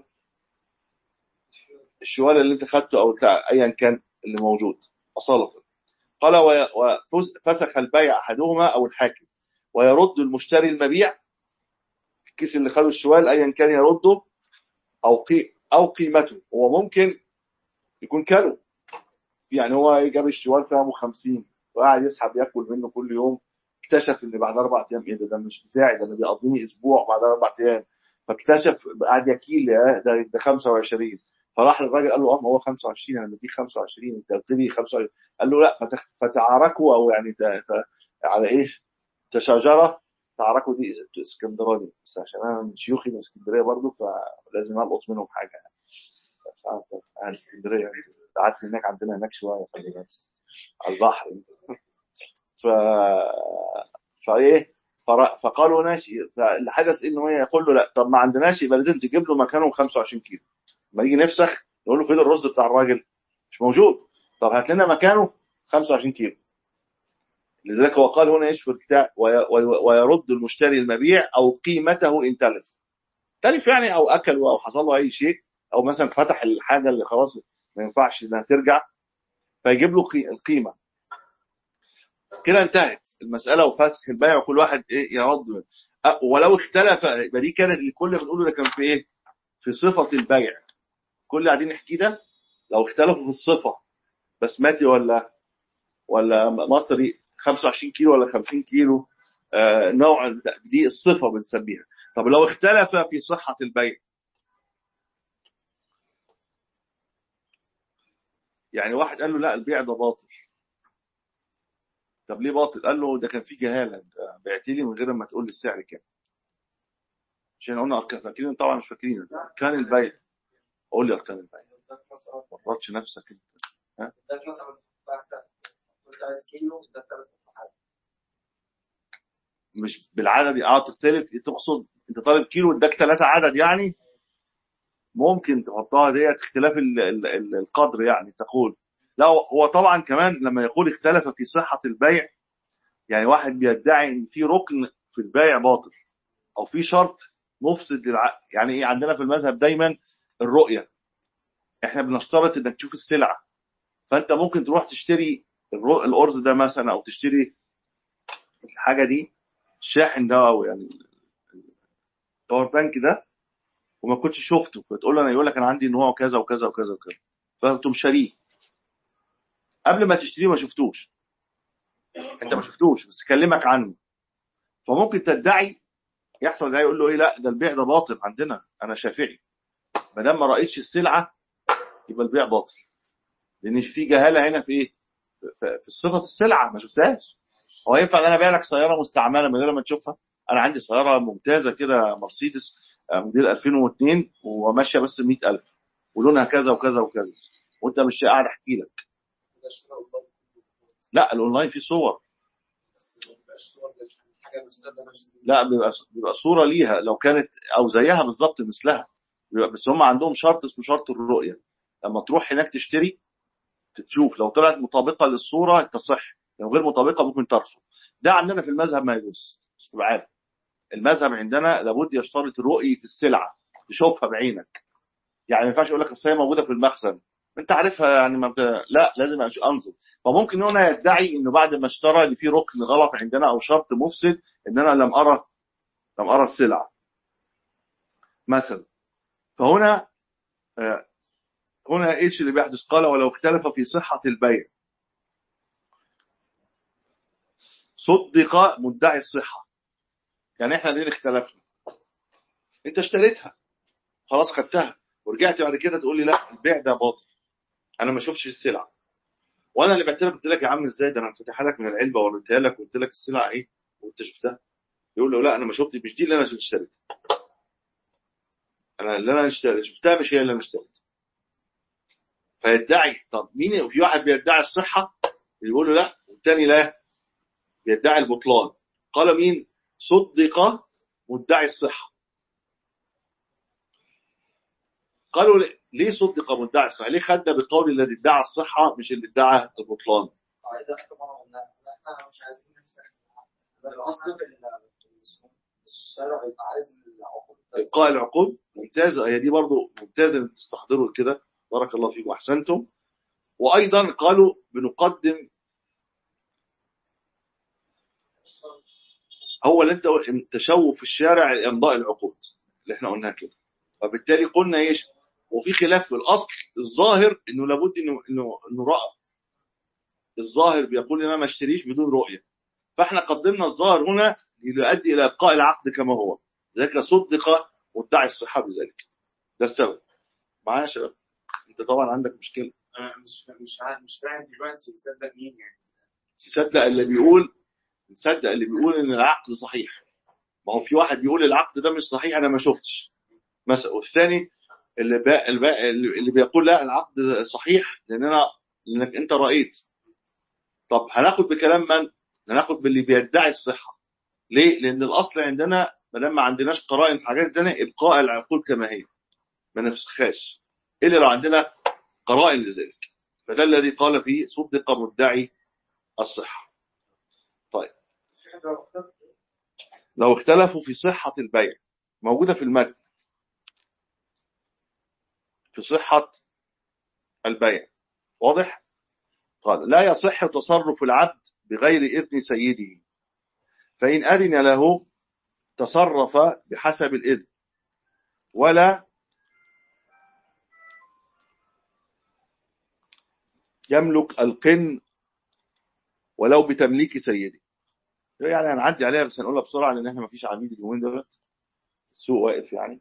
[SPEAKER 1] الشوال اللي انت خدته او بتاع ايا كان اللي موجود اصاله قال وفسخ البيع احدهما او الحاكم ويرد المشتري المبيع الكيس اللي خده الشوال ايا كان يرده او قي او قيمته هو ممكن يكون كله يعني هو جاب الشوال فيها ابو 50 وقاعد يسحب ياكل منه كل يوم اكتشف ان بعد اربع ايام ايه ده ده مش بتاعي ده انا بيقضيني اسبوع بعد اربع ايام فاكتشف قاعد يكيل يا ده ده 25 فراح للراجل قال له اه ما هو 25 انا مديك 25 انت قلت لي 25 قال له لا فتخ- فتعاركوا او يعني ت... ت... على ايش؟ تشاجره تعاركوا دي اسكندراني بس عشان انا من شيوخي من اسكندريه برضه فلازم القط منهم حاجه يعني بس عارف اهل اسكندريه قعدت هناك عندنا هناك شويه خلي بالك على البحر ف فايه فر- فقالوا ماشي فاللي حدث ان هو يقول له لا طب ما عندناش يبقى لازم تجيب له مكانه 25 كيلو لما يجي نفسخ نقول له فين الرز بتاع الراجل مش موجود طب هات لنا مكانه 25 كيلو لذلك هو قال هنا ايش في البتاع وي- وي- ويرد المشتري المبيع او قيمته ان تلف تلف يعني او اكل او حصل له اي شيء او مثلا فتح الحاجه اللي خلاص ما ينفعش انها ترجع فيجيب له قي- القيمه كده انتهت المساله وفسخ البيع وكل واحد ايه يرد أه، ولو اختلف يبقى دي كانت الكل بنقوله ده كان في ايه؟ في صفه البيع كل اللي قاعدين نحكيه ده لو اختلفوا في الصفه بسمتي ولا ولا مصري 25 كيلو ولا 50 كيلو آه نوع دي الصفه بنسميها طب لو اختلف في صحه البيع يعني واحد قال له لا البيع ده باطل طب ليه باطل؟ قال له ده كان في جهاله انت بعت لي من غير ما تقول لي السعر كام عشان قلنا اركان فاكرين طبعا مش فاكرين اركان البيع قول لي اركان البيع ما تغلطش نفسك انت
[SPEAKER 4] اداك مثلا بعت قلت عايز كيلو اداك ثلاث تفاحات
[SPEAKER 1] مش بالعدد اه تختلف تقصد انت طالب كيلو اداك ثلاثة عدد يعني ممكن تحطها ديت اختلاف ال- ال- ال- القدر يعني تقول لا هو طبعا كمان لما يقول اختلف في صحة البيع يعني واحد بيدعي ان في ركن في البيع باطل او في شرط مفسد للعقد يعني ايه عندنا في المذهب دايما الرؤية احنا بنشترط انك تشوف السلعة فانت ممكن تروح تشتري الر- الارز ده مثلا او تشتري الحاجة دي الشاحن ده او يعني الباور بانك ده وما كنتش شفته فتقول له انا يقول لك انا عندي نوع كذا وكذا وكذا وكذا فتقوم شاريه قبل ما تشتريه ما شفتوش انت ما شفتوش بس كلمك عنه فممكن تدعي يحصل ده يقول له ايه لا ده البيع ده باطل عندنا انا شافعي ما دام ما رايتش السلعه يبقى البيع باطل لان في جهاله هنا في ايه في في صفه السلعه ما شفتهاش هو ينفع ان انا ابيع لك سياره مستعمله من غير ما تشوفها انا عندي سياره ممتازه كده مرسيدس آه، موديل 2002 وماشيه بس 100000 ولونها كذا وكذا وكذا وانت مش قاعد احكي لك
[SPEAKER 4] ده الشراء والله
[SPEAKER 1] لا الاونلاين فيه صور
[SPEAKER 4] بس ما بيبقاش صور للحاجه نفسها اللي انا بشتريها
[SPEAKER 1] لا بيبقى بيبقى صوره ليها لو كانت او زيها بالظبط مثلها بيبقى بس هم عندهم شرط اسمه شرط الرؤيه لما تروح هناك تشتري تشوف لو طلعت مطابقه للصوره تصح لو غير مطابقه ممكن ترفض ده عندنا في المذهب ما يجوز مش تبقى عارف المذهب عندنا لابد يشترط رؤيه السلعه تشوفها بعينك يعني ما ينفعش يقول لك اصل هي موجوده في المخزن انت عارفها يعني ما بت... لا لازم أش- انظر فممكن هنا يدعي انه بعد ما اشترى ان في ركن غلط عندنا او شرط مفسد ان انا لم ارى لم ارى السلعه مثلا فهنا آه، هنا ايش اللي بيحدث قال ولو اختلف في صحه البيع صدق مدعي الصحه يعني احنا ليه اختلفنا انت اشتريتها خلاص خدتها ورجعت بعد كده تقول لي لا البيع ده باطل انا ما شفتش السلعه وانا اللي بعت لك قلت لك يا عم ازاي ده انا فاتحها لك من العلبه وريتها لك وقلت لك السلعه ايه وانت شفتها يقول له لا انا ما شفتش مش دي اللي انا اشتريتها انا اللي انا اشتريت شفتها مش هي اللي انا اشتريتها فيدعي طب مين في واحد بيدعي الصحه يقول له لا والتاني لا بيدعي البطلان قال مين صدق مدعي الصحه قالوا ليه- ليه صدق مدعي الصحه ليه خد بقول الذي ادعى الصحه مش اللي ادعى البطلان
[SPEAKER 4] قاعده طبعا قلنا احنا مش عايزين نفسح الاصل في ال- في الشرع يبقى عايز العقود تسمح.
[SPEAKER 1] ابقاء العقود ممتازه هي دي برضو ممتازه ان تستحضروا كده بارك الله فيكم احسنتم وايضا قالوا بنقدم هو اللي انت تشوف في الشارع امضاء العقود اللي احنا قلناها كده وبالتالي قلنا ايش وفي خلاف في الاصل الظاهر انه لابد انه انه انه راى الظاهر بيقول ان انا ما اشتريش بدون رؤيه فاحنا قدمنا الظاهر هنا ليؤدي الى ابقاء العقد كما هو ذلك صدق مدعي الصحه بذلك ده السبب معايا يا شباب انت طبعا عندك مشكله
[SPEAKER 3] انا مش مش عارف مش فاهم دلوقتي تصدق مين يعني
[SPEAKER 1] تصدق اللي بيقول تصدق اللي بيقول ان العقد صحيح ما هو في واحد بيقول العقد ده مش صحيح انا ما شفتش مثلا والثاني اللي بقى اللي, بقى اللي بيقول لا العقد صحيح لان انا لانك انت رايت طب هناخد بكلام من؟ هناخد باللي بيدعي الصحه ليه؟ لان الاصل عندنا ما دام ما عندناش قرائن في حاجات تانية ابقاء العقود كما هي ما نفسخهاش الا لو عندنا قرائن لذلك فده الذي قال فيه صدق مدعي الصحه
[SPEAKER 4] في حاجه أخرى؟
[SPEAKER 1] لو اختلفوا في صحة البيع موجودة في المتن في صحة البيع واضح؟ قال لا يصح تصرف العبد بغير إذن سيده فإن أذن له تصرف بحسب الإذن ولا يملك القن ولو بتمليك سيده يعني هنعدي عليها بس هنقولها بسرعة لأن احنا مفيش عبيد اليومين دولت السوق واقف يعني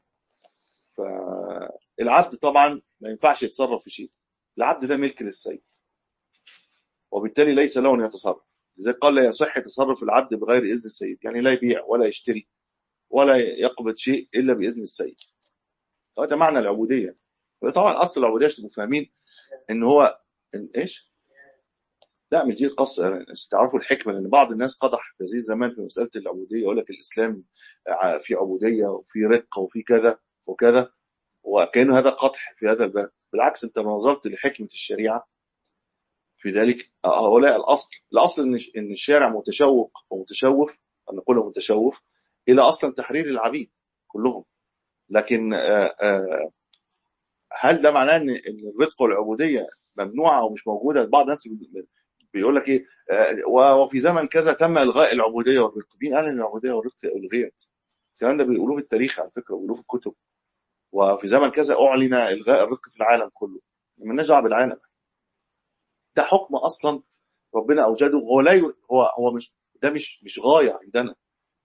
[SPEAKER 1] فالعبد طبعا ما ينفعش يتصرف في شيء العبد ده ملك للسيد وبالتالي ليس له ان يتصرف لذلك قال لا يصح تصرف العبد بغير اذن السيد يعني لا يبيع ولا يشتري ولا يقبض شيء الا باذن السيد هذا معنى العبوديه طبعا اصل العبوديه عشان تبقوا فاهمين ان هو إن ايش لا مش دي القصه يعني عشان تعرفوا الحكمه لان بعض الناس قدح في هذه الزمان في مساله العبوديه يقول لك الاسلام ع- في عبوديه وفي رق وفي كذا وكذا وكان هذا قدح في هذا الباب بالعكس انت نظرت لحكمه الشريعه في ذلك هؤلاء الاصل الاصل ان ان الشارع متشوق ومتشوف ان نقول متشوف الى اصلا تحرير العبيد كلهم لكن آه، آه، هل ده معناه ان ان الرق والعبوديه ممنوعه او مش موجوده بعض الناس بي- بيقول لك ايه آه، و- وفي زمن كذا تم الغاء العبوديه والرق مين قال ان العبوديه والرق الغيت الكلام ده بيقولوه في التاريخ على فكره بيقولوه في الكتب وفي زمن كذا اعلن الغاء الرق في العالم كله مالناش دعوه بالعالم ده حكم اصلا ربنا اوجده هو لا ي... هو هو مش ده مش مش غايه عندنا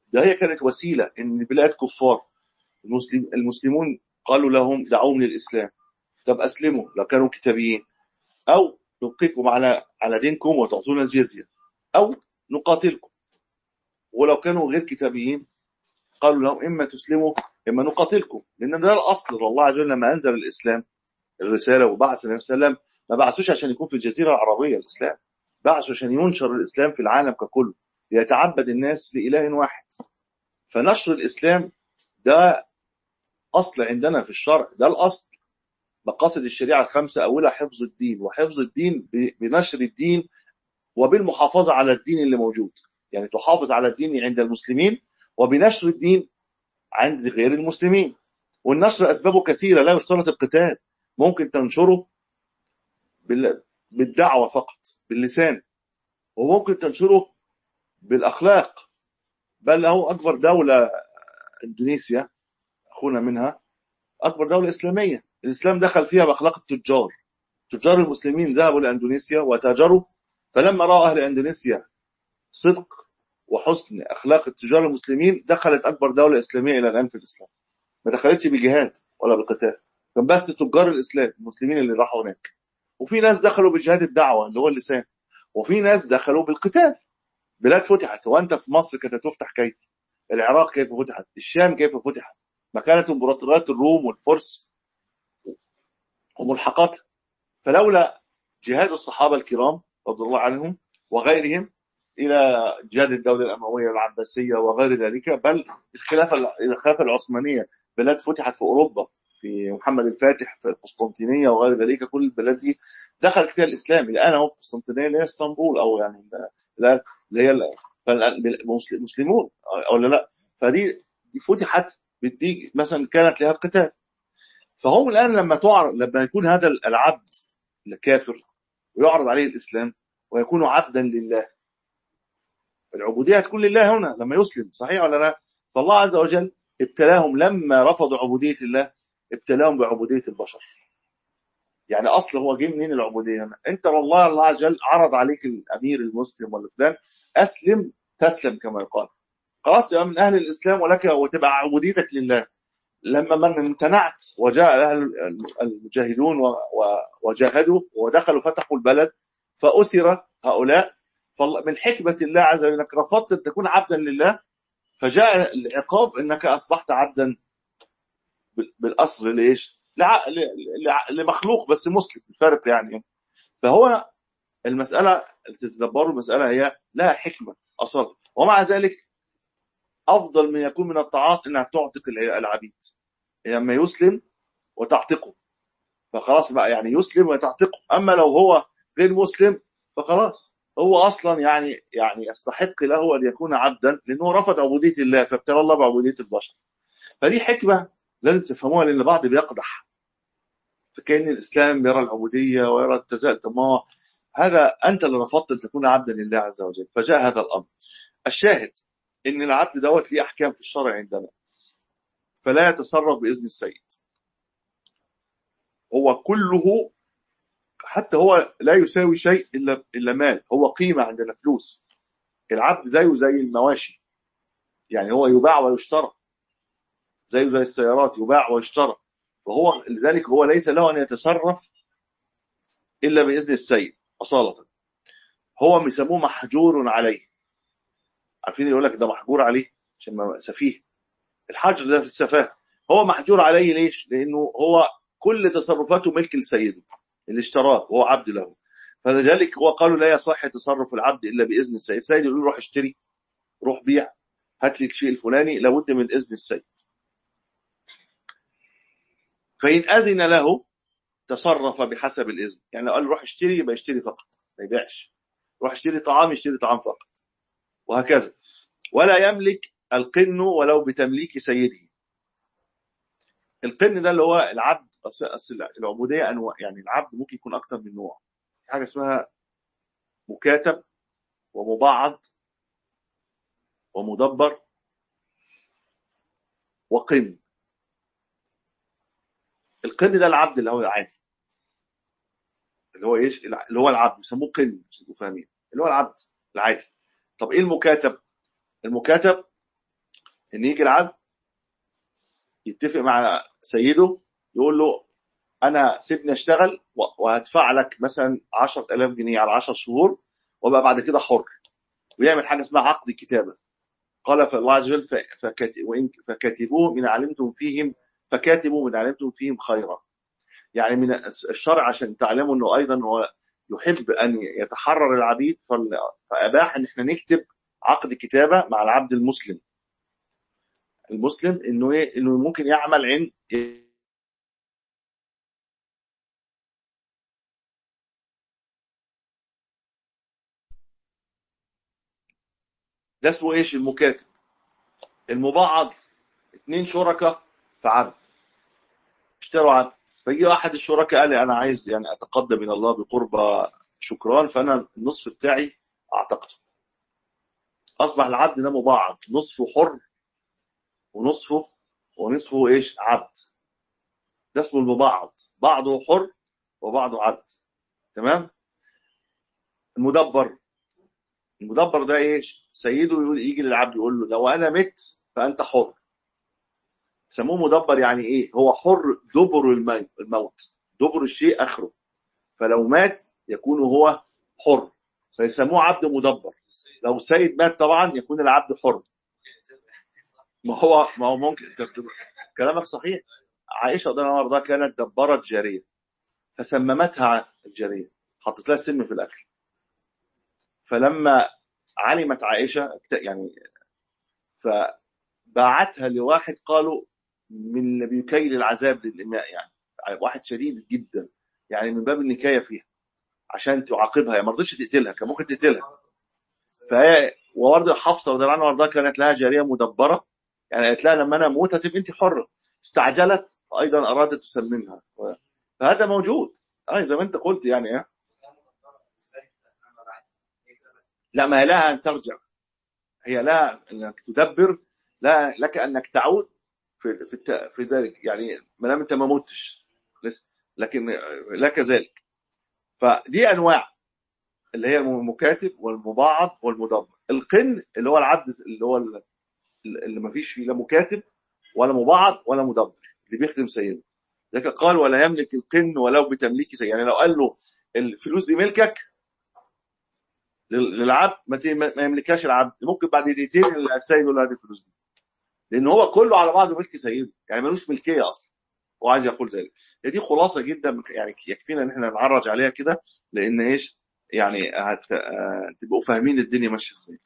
[SPEAKER 1] ده هي كانت وسيله ان بلاد كفار المسلم المسلمون قالوا لهم دعوهم للاسلام طب اسلموا لو كانوا كتابيين او نبقيكم على على دينكم وتعطونا الجزيه او نقاتلكم ولو كانوا غير كتابيين قالوا لهم اما تسلموا اما نقاتلكم لان ده الاصل الله عز وجل لما انزل الاسلام الرساله وبعث النبي صلى الله عليه وسلم ما بعثوش عشان يكون في الجزيره العربيه الاسلام بعثوا عشان ينشر الاسلام في العالم ككل ليتعبد الناس لاله واحد فنشر الاسلام ده اصل عندنا في الشرع ده الاصل مقاصد الشريعه الخمسه اولها حفظ الدين وحفظ الدين ب- بنشر الدين وبالمحافظه على الدين اللي موجود يعني تحافظ على الدين عند المسلمين وبنشر الدين عند غير المسلمين والنشر اسبابه كثيره لا يشترط القتال ممكن تنشره بال- بالدعوه فقط باللسان وممكن تنشره بالاخلاق بل هو اكبر دوله اندونيسيا اخونا منها اكبر دوله اسلاميه الاسلام دخل فيها باخلاق التجار تجار المسلمين ذهبوا لاندونيسيا وتاجروا فلما راوا اهل اندونيسيا صدق وحسن اخلاق التجار المسلمين دخلت اكبر دوله اسلاميه الى الان في الاسلام ما دخلتش بجهاد ولا بقتال كان بس تجار الاسلام المسلمين اللي راحوا هناك وفي ناس دخلوا بجهاد الدعوه اللي هو اللسان وفي ناس دخلوا بالقتال بلاد فتحت وانت في مصر كانت تفتح كيف العراق كيف فتحت الشام كيف فتحت ما كانت امبراطوريات الروم والفرس وملحقاتها فلولا جهاد الصحابه الكرام رضي الله عنهم وغيرهم الى جهاد الدوله الامويه والعباسيه وغير ذلك بل الخلافه الخلافه العثمانيه بلاد فتحت في اوروبا في محمد الفاتح في القسطنطينيه وغير ذلك كل البلاد دي دخلت فيها الاسلام الان اهو القسطنطينيه اللي هي اسطنبول او يعني لا- اللي هي ال- المسلمون ولا لا فدي دي فتحت بدي مثلا كانت لها قتال فهم الان لما تعرض لما يكون هذا العبد الكافر ويعرض عليه الاسلام ويكون عبدا لله العبوديه هتكون لله هنا لما يسلم صحيح ولا لا؟ فالله عز وجل ابتلاهم لما رفضوا عبوديه الله ابتلاهم بعبوديه البشر. يعني اصل هو جه منين العبوديه هنا؟ انت والله الله عز وجل عرض عليك الامير المسلم ولا فلان اسلم تسلم كما يقال. خلاص تبقى من اهل الاسلام ولك وتبقى عبوديتك لله. لما من امتنعت وجاء اهل المجاهدون و- و- وجاهدوا ودخلوا فتحوا البلد فاسر هؤلاء فالله- من حكمه الله عز وجل انك رفضت ان تكون عبدا لله فجاء العقاب انك اصبحت عبدا بال- بالاسر ليش؟ لع- ل- لع- لمخلوق بس مسلم الفرق يعني فهو المساله اللي تتدبروا المساله هي لها حكمه اصلا ومع ذلك افضل من يكون من الطاعات انك تعتق الع- العبيد لما يسلم وتعتقه فخلاص بقى يعني يسلم وتعتقه اما لو هو غير مسلم فخلاص هو اصلا يعني يعني يستحق له ان يكون عبدا لانه رفض عبوديه الله فابتلى الله بعبوديه البشر فدي حكمه لازم تفهموها لان البعض بيقدح فكان الاسلام يرى العبوديه ويرى التزاؤم طب ما هو هذا انت اللي رفضت ان تكون عبدا لله عز وجل فجاء هذا الامر الشاهد ان العبد دوت ليه احكام في الشرع عندنا فلا يتصرف باذن السيد هو كله حتى هو لا يساوي شيء الا الا مال هو قيمه عندنا فلوس العبد زيه زي المواشي يعني هو يباع ويشترى زيه زي السيارات يباع ويشترى وهو لذلك هو ليس له ان يتصرف الا باذن السيد اصاله هو بيسموه محجور عليه عارفين اللي يقول لك ده محجور عليه عشان ما سفيه الحجر ده في السفاه هو محجور عليه ليش؟ لانه هو كل تصرفاته ملك لسيده اللي اشتراه وهو عبد له فلذلك هو قالوا لا يصح تصرف العبد الا باذن السيد السيد يقول له روح اشتري روح بيع هات لي الشيء الفلاني لابد من اذن السيد فان اذن له تصرف بحسب الاذن يعني لو قال روح اشتري يبقى يشتري فقط ما يبيعش روح اشتري طعام يشتري طعام فقط وهكذا ولا يملك القن ولو بتمليك سيده القن ده اللي هو العبد أصل العبوديه انواع يعني العبد ممكن يكون اكثر من نوع في حاجه اسمها مكاتب ومبعض ومدبر وقن القن ده العبد اللي هو العادي اللي هو ايش اللي هو العبد بيسموه قن عشان تبقوا فاهمين اللي هو العبد العادي طب ايه المكاتب المكاتب ان يجي العبد يتفق مع سيده يقول له انا سيبني اشتغل و- وهدفع لك مثلا 10000 جنيه على 10 شهور وابقى بعد كده حر ويعمل حاجه اسمها عقد كتابه قال فالله عز وجل ف- فكات- وإن- فكاتبوهم ان علمتم فيهم فكاتبوا من علمتم فيهم خيرا يعني من الشرع عشان تعلموا انه ايضا هو يحب ان يتحرر العبيد فال- فاباح ان احنا نكتب عقد كتابه مع العبد المسلم المسلم انه ايه انه ممكن يعمل عند ده اسمه ايش المكاتب المبعض اتنين شركاء في عبد اشتروا عبد فجي احد الشركاء قال لي انا عايز يعني اتقدم الى الله بقربة شكران فانا النصف بتاعي اعتقته اصبح العبد ده مبعض نصفه حر ونصفه ونصفه ايش عبد ده اسمه المبعض بعضه حر وبعضه عبد تمام المدبر المدبر ده ايش سيده يقول يجي للعبد يقول له لو انا مت فانت حر سموه مدبر يعني ايه هو حر دبر المي- الموت دبر الشيء اخره فلو مات يكون هو حر فيسموه عبد مدبر لو سيد مات طبعا يكون العبد حر ما هو ما هو ممكن أنت- كلامك صحيح عائشه رضي الله عنها وارضاها كانت دبرت جاريه فسممتها الجاريه حطت لها سم في الاكل فلما علمت عائشه اكت- يعني فباعتها لواحد قالوا من اللي بيكيل العذاب للاماء يعني واحد شديد جدا يعني من باب النكايه فيها عشان تعاقبها يعني ما رضتش تقتلها كان ممكن تقتلها فهي وورد حفصه رضي الله عنها وارضاها كانت لها جاريه مدبره يعني قالت لها لما انا اموت هتبقى انت حره استعجلت ايضا ارادت تسممها فهذا موجود اه زي ما انت قلت يعني اه لا ما هي لها ان ترجع هي لها انك تدبر لا لك انك تعود في في الت- في ذلك يعني ما دام انت ما متش لسه لكن لك ذلك فدي انواع اللي هي المكاتب والمباعض والمدبر القن اللي هو العبد اللي هو ال- اللي ما فيش فيه لا مكاتب ولا مباعض ولا مدبر اللي بيخدم سيده ذلك قال ولا يملك القن ولو بتمليك سيده يعني لو قال له الفلوس دي ملكك لل- للعبد ما ت- ما يملكهاش العبد ممكن بعد دقيقتين السيد يقول له هذه الفلوس دي لان هو كله على بعضه ملك سيده يعني ملوش ملكيه اصلا هو عايز يقول ذلك هي دي خلاصه جدا من- يعني يكفينا ان احنا نعرج عليها كده لان ايش يعني هت... آه، تبقوا فاهمين الدنيا ماشيه ازاي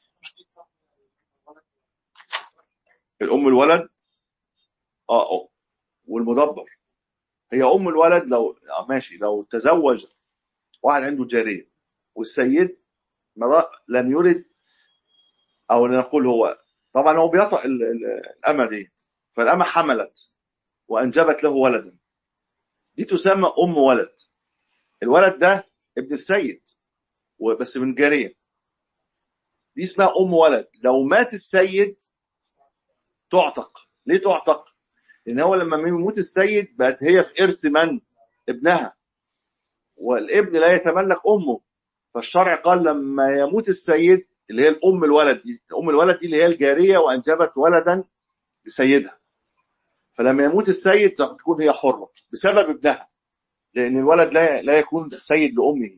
[SPEAKER 1] الام الولد اه اه والمدبر هي ام الولد لو آه ماشي لو تزوج واحد عنده جاريه والسيد مرا- لم يرد او نقول هو طبعا هو بيطأ ال- ال- الامه دي فالامه حملت وانجبت له ولدا دي تسمى ام ولد الولد ده ابن السيد وبس من جاريه دي اسمها ام ولد لو مات السيد تعتق ليه تعتق لان هو لما يموت السيد بقت هي في ارث من ابنها والابن لا يتملك امه فالشرع قال لما يموت السيد اللي هي الام الولد دي ام الولد دي اللي هي الجاريه وانجبت ولدا لسيدها فلما يموت السيد تكون هي حره بسبب ابنها لان الولد لا لا يكون سيد لامه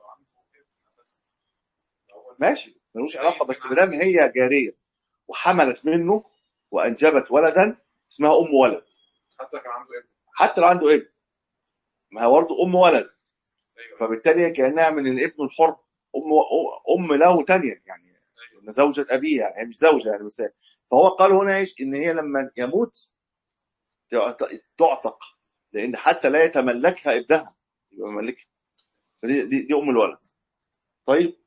[SPEAKER 1] ماشي ملوش علاقه بس ما دام هي جاريه وحملت منه وانجبت ولدا اسمها ام ولد
[SPEAKER 3] حتى كان عنده ابن
[SPEAKER 1] حتى لو عنده ابن ما هي برضه ام ولد
[SPEAKER 3] ايوه
[SPEAKER 1] فبالتالي هي كانها من الابن الحر ام ام له تانية يعني إن زوجة أبيه يعني هي مش زوجة يعني بس فهو قال هنا ايش ان هي لما يموت تعت- تعتق لان حتى لا يتملكها ابنها يبقى مملكها فدي دي, دي ام الولد طيب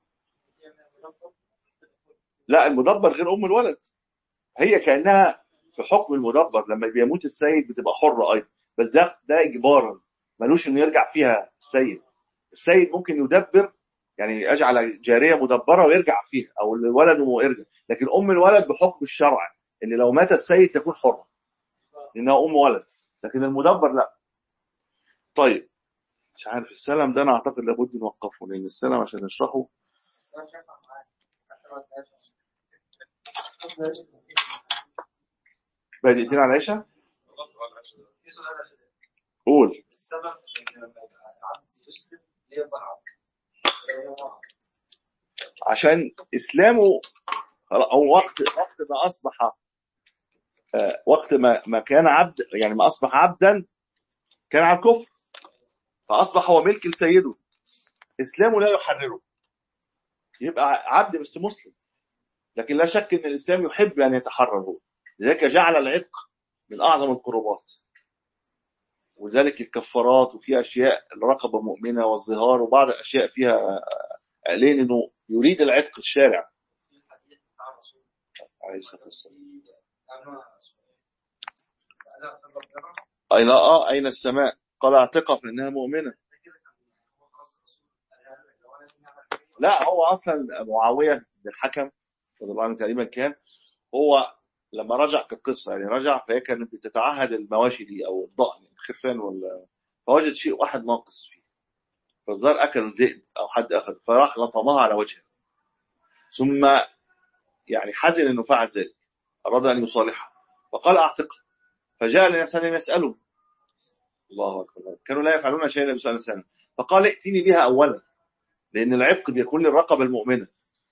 [SPEAKER 1] لا المدبر غير ام الولد هي كانها في حكم المدبر لما بيموت السيد بتبقى حره ايضا بس ده ده اجبارا ملوش انه يرجع فيها السيد السيد ممكن يدبر يعني يجعل جاريه مدبره ويرجع فيها او الولد ويرجع لكن ام الولد بحكم الشرع ان لو مات السيد تكون حره لانها ام ولد لكن المدبر لا طيب مش عارف السلم ده انا اعتقد لابد نوقفه لان السلم عشان نشرحه
[SPEAKER 4] انا شايفها معاك حتى لو ما ادهاش.
[SPEAKER 1] بقى دقيقتين على العشاء
[SPEAKER 3] خلاص على العشاء
[SPEAKER 4] في سؤال يا شيخ.
[SPEAKER 1] قول
[SPEAKER 4] السبب ان لما يبقى العبد يسلم ليه يفضل عبد؟ لأن هو
[SPEAKER 1] عشان اسلامه او وقت وقت ما اصبح آه، وقت ما ما كان عبد يعني ما اصبح عبدا كان على الكفر فاصبح هو ملك لسيده اسلامه لا يحرره يبقى عبد بس مسلم لكن لا شك ان الاسلام يحب ان يتحرر هو لذلك جعل العتق من اعظم القربات ولذلك الكفارات وفي اشياء الرقبه مؤمنه والظهار وبعض الاشياء فيها قالين انه يريد العتق الشارع
[SPEAKER 4] في الحديث بتاع الرسول
[SPEAKER 1] عليه الصلاه والسلام
[SPEAKER 4] في أنا سألها في ربنا
[SPEAKER 1] اين اه اين السماء قال اعتقها فانها مؤمنه
[SPEAKER 4] ده كده كان هو خلاص الرسول قالها له لو انا لازم نعمل كده
[SPEAKER 1] لا هو اصلا معاويه بن الحكم رضي الله عنه تقريبا كان هو لما رجع كالقصه يعني رجع فهي كانت بتتعهد المواشي دي او الضأن الخرفان ولا فوجد شيء واحد ناقص فيه فالظاهر اكل الذئب او حد اخذ فراح لطمها على وجهه ثم يعني حزن انه فعل ذلك اراد ان يصالحها فقال اعتقها فجاء الناس يساله الله اكبر كانوا لا يفعلون شيئا الا بسؤال سنه فقال ائتني بها اولا لان العتق بيكون للرقبه المؤمنه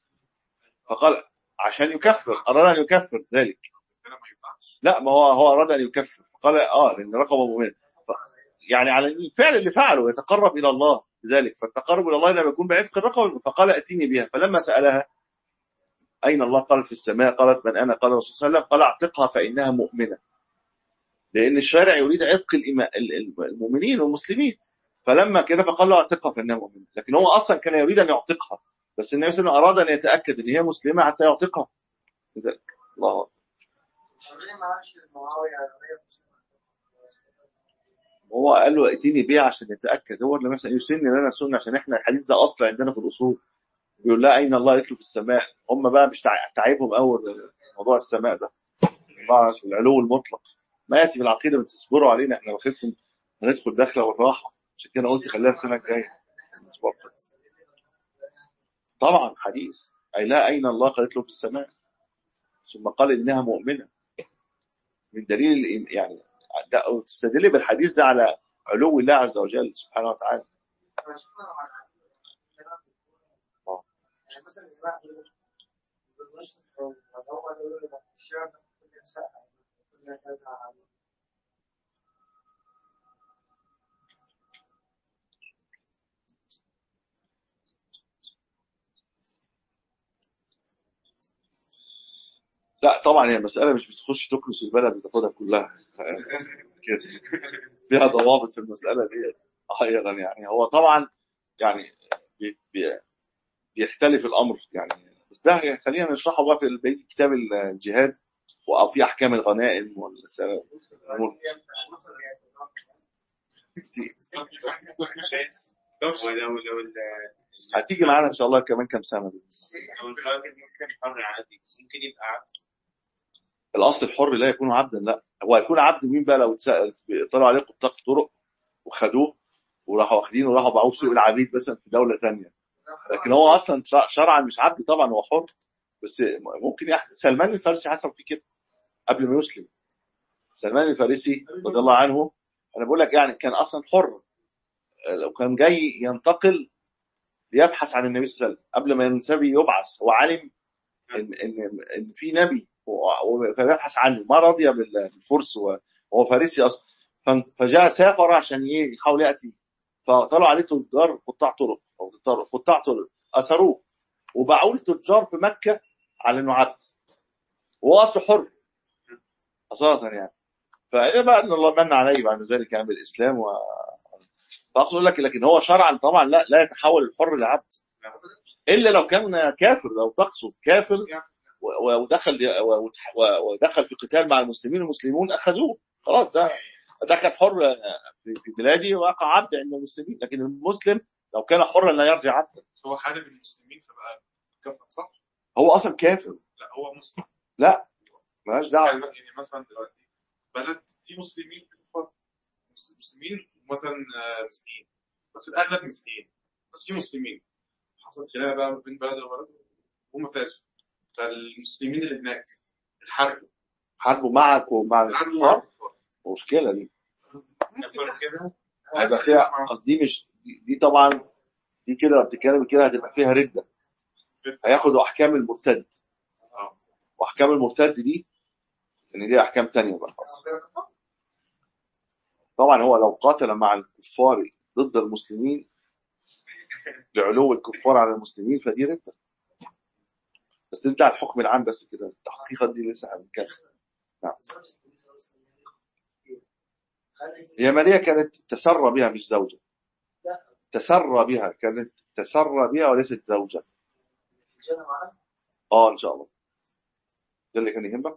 [SPEAKER 1] فقال عشان يكفر اراد ان يكفر ذلك
[SPEAKER 3] كده ما ينفعش
[SPEAKER 1] لا ما هو هو اراد ان يكفر قال اه لان رقبه مؤمنه ف- يعني على الفعل اللي فعله يتقرب الى الله بذلك فالتقرب الى الله لما يكون بعتق الرقبه فقال اتيني بها فلما سالها اين الله قالت في السماء قالت من انا قال الرسول صلى الله عليه وسلم قال اعتقها فانها مؤمنه لان الشارع يريد عتق الإما- ال- ال- المؤمنين والمسلمين فلما كده فقال له اعتقها فانها مؤمنه لكن هو اصلا كان يريد ان يعتقها بس النبي صلى الله عليه وسلم اراد ان يتاكد ان هي مسلمه حتى يعتقها لذلك الله أكبر.
[SPEAKER 4] ليه ما قالش معاوية هي مسلمة؟
[SPEAKER 1] هو قال له ائتني بيه عشان يتاكد هو اللي مثلا يسن لنا سنه عشان احنا الحديث ده اصل عندنا في الاصول بيقول لا اين الله قالت له في السماء هم بقى مش تع- تعبهم قوي موضوع السماء ده الله في العلو المطلق ما ياتي في العقيده بتصبروا علينا احنا واخدكم هندخل داخله والراحه عشان كده قلت خليها السنه الجايه الأسبوع القادم. طبعا حديث اي لا اين الله قالت له في السماء ثم قال انها مؤمنه من دليل الإيم- يعني ده تستدل بالحديث ده على علو الله عز وجل سبحانه وتعالى
[SPEAKER 4] أنا شفنا لو على
[SPEAKER 1] آه.
[SPEAKER 4] يعني مثلا الإمام بيقول بالنصف أو هو يقول لك الشعب كل ساعة كل كذا
[SPEAKER 1] لا طبعا هي المساله مش بتخش تكنس البلد بتاخدها كلها كده فيها ضوابط في المساله دي ايضا يعني هو طبعا يعني بي بي بيختلف الامر يعني بس ده يعني خلينا نشرحه بقى في بقية كتاب الجهاد او في احكام الغنائم والسلام
[SPEAKER 5] ولو لو ال-
[SPEAKER 1] هتيجي معانا ان شاء الله كمان كام سنه دي.
[SPEAKER 5] لو الراجل مسلم حر عادي ممكن يبقى عبد
[SPEAKER 1] الاصل الحر لا يكون عبدا لا هو هيكون عبد مين بقى لو اتسال طلعوا عليه قطاع طرق وخدوه وراحوا واخدينه وراحوا باعوه سوق العبيد مثلا في دوله ثانيه لكن هو اصلا شرع- شرعا مش عبد طبعا هو حر بس ممكن يحدث سلمان الفارسي حصل فيه كده قبل ما يسلم سلمان الفارسي رضي الله عنه انا بقول لك يعني كان اصلا حر لو كان جاي ينتقل ليبحث عن النبي صلى الله عليه وسلم قبل ما النبي يبعث هو علم ان ان ان في نبي و- فبيبحث عنه ما رضي بال- بالفرس وهو فارسي اصلا ف- فجاء سافر عشان ي- يحاول ياتي فطلعوا عليه تجار قطاع طرق او طرق- قطاع طرق اثروه وباعوه لتجار في مكه على انه عبد وهو اصله حر اصاله يعني فإيه بقى ان الله من عليه بعد ذلك يعني بالاسلام و فاقصد اقول لك لكن هو شرعا طبعا لا لا يتحول الحر لعبد الا لو كان كافر لو تقصد كافر و- و- ودخل و- و- ودخل في قتال مع المسلمين والمسلمون اخذوه خلاص ده ده كان حر في في بلادي وقع عبد عند المسلمين لكن المسلم لو كان حرا لا يرجع عبدا
[SPEAKER 3] هو حارب المسلمين فبقى كفر صح؟
[SPEAKER 1] هو اصلا كافر
[SPEAKER 3] لا هو مسلم
[SPEAKER 1] مالهاش دعوه
[SPEAKER 3] يعني يعني مثلا دلوقتي بلد في مسلمين في كفار مس- مسلمين مثلا آه، مسيحيين بس الاغلب مسيحيين بس في مسلمين حصل خلاف بقى بين بلد وبلد وهم فازوا فالمسلمين اللي هناك الحرب
[SPEAKER 1] حاربوا معك ومع الكفار مشكلة دي
[SPEAKER 5] نقول كده
[SPEAKER 1] هيبقى فيها قصد دي مش دي, دي طبعا دي كده لو بتتكلم كده هتبقى فيها ردة هياخدوا احكام المرتد
[SPEAKER 3] اه
[SPEAKER 1] واحكام المرتد دي ان دي احكام تانية بقى خلاص طبعا هو لو قاتل مع الكفار ضد المسلمين لعلو الكفار على المسلمين فدي ردة بس دي بتاع الحكم العام بس كده التحقيقات دي لسه هنتكلم هي ماريا كانت تسرى بها مش زوجة تسرى بها كانت تسرى بها وليست زوجة اه ان شاء الله ده اللي كان يهمك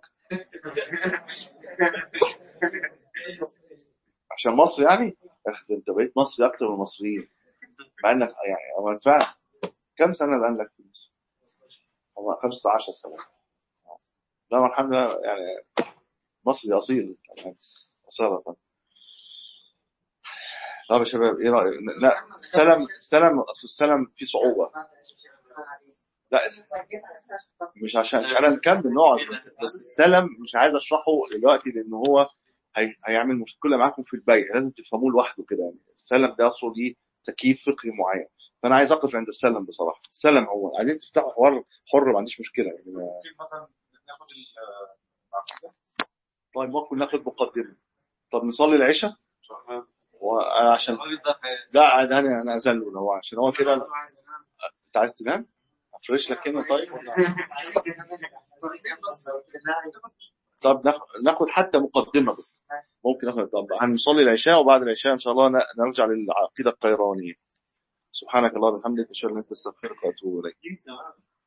[SPEAKER 1] عشان مصر يعني اخ ده انت بقيت مصري اكتر من المصريين مع انك يعني هو فعلا كم سنه الان لك في مصر؟ هو 15 سنه لا الحمد لله يعني مصري اصيل يعني اصاله طب يا شباب ايه رايك لا السلام السلام اصل السلام فيه صعوبه لا مش عشان انا نكمل نقعد بس, بس السلم مش عايز اشرحه دلوقتي لان هو هي... هيعمل مشكله معاكم في البيع لازم تفهموه لوحده كده يعني السلم ده اصله ليه تكييف فقهي معين فانا عايز اقف عند السلم بصراحه السلم هو عايزين تفتحوا حوار حر ما عنديش مشكله يعني ما...
[SPEAKER 3] ممكن مثلا ناخد العقيدة
[SPEAKER 1] طيب ممكن ناخد مقدمه طب نصلي العشاء وانا عشان لا ده انا انا ازله هو عشان هو كده انت عايز تنام افرش لك هنا طيب ولا طب ناخد, ناخد حتى مقدمة بس ممكن ناخد طب هنصلي العشاء وبعد العشاء إن شاء الله ن- نرجع للعقيدة القيرانية سبحانك اللهم وبحمدك أشهد أن لا إله إلا أنت أستغفرك وأتوب إليك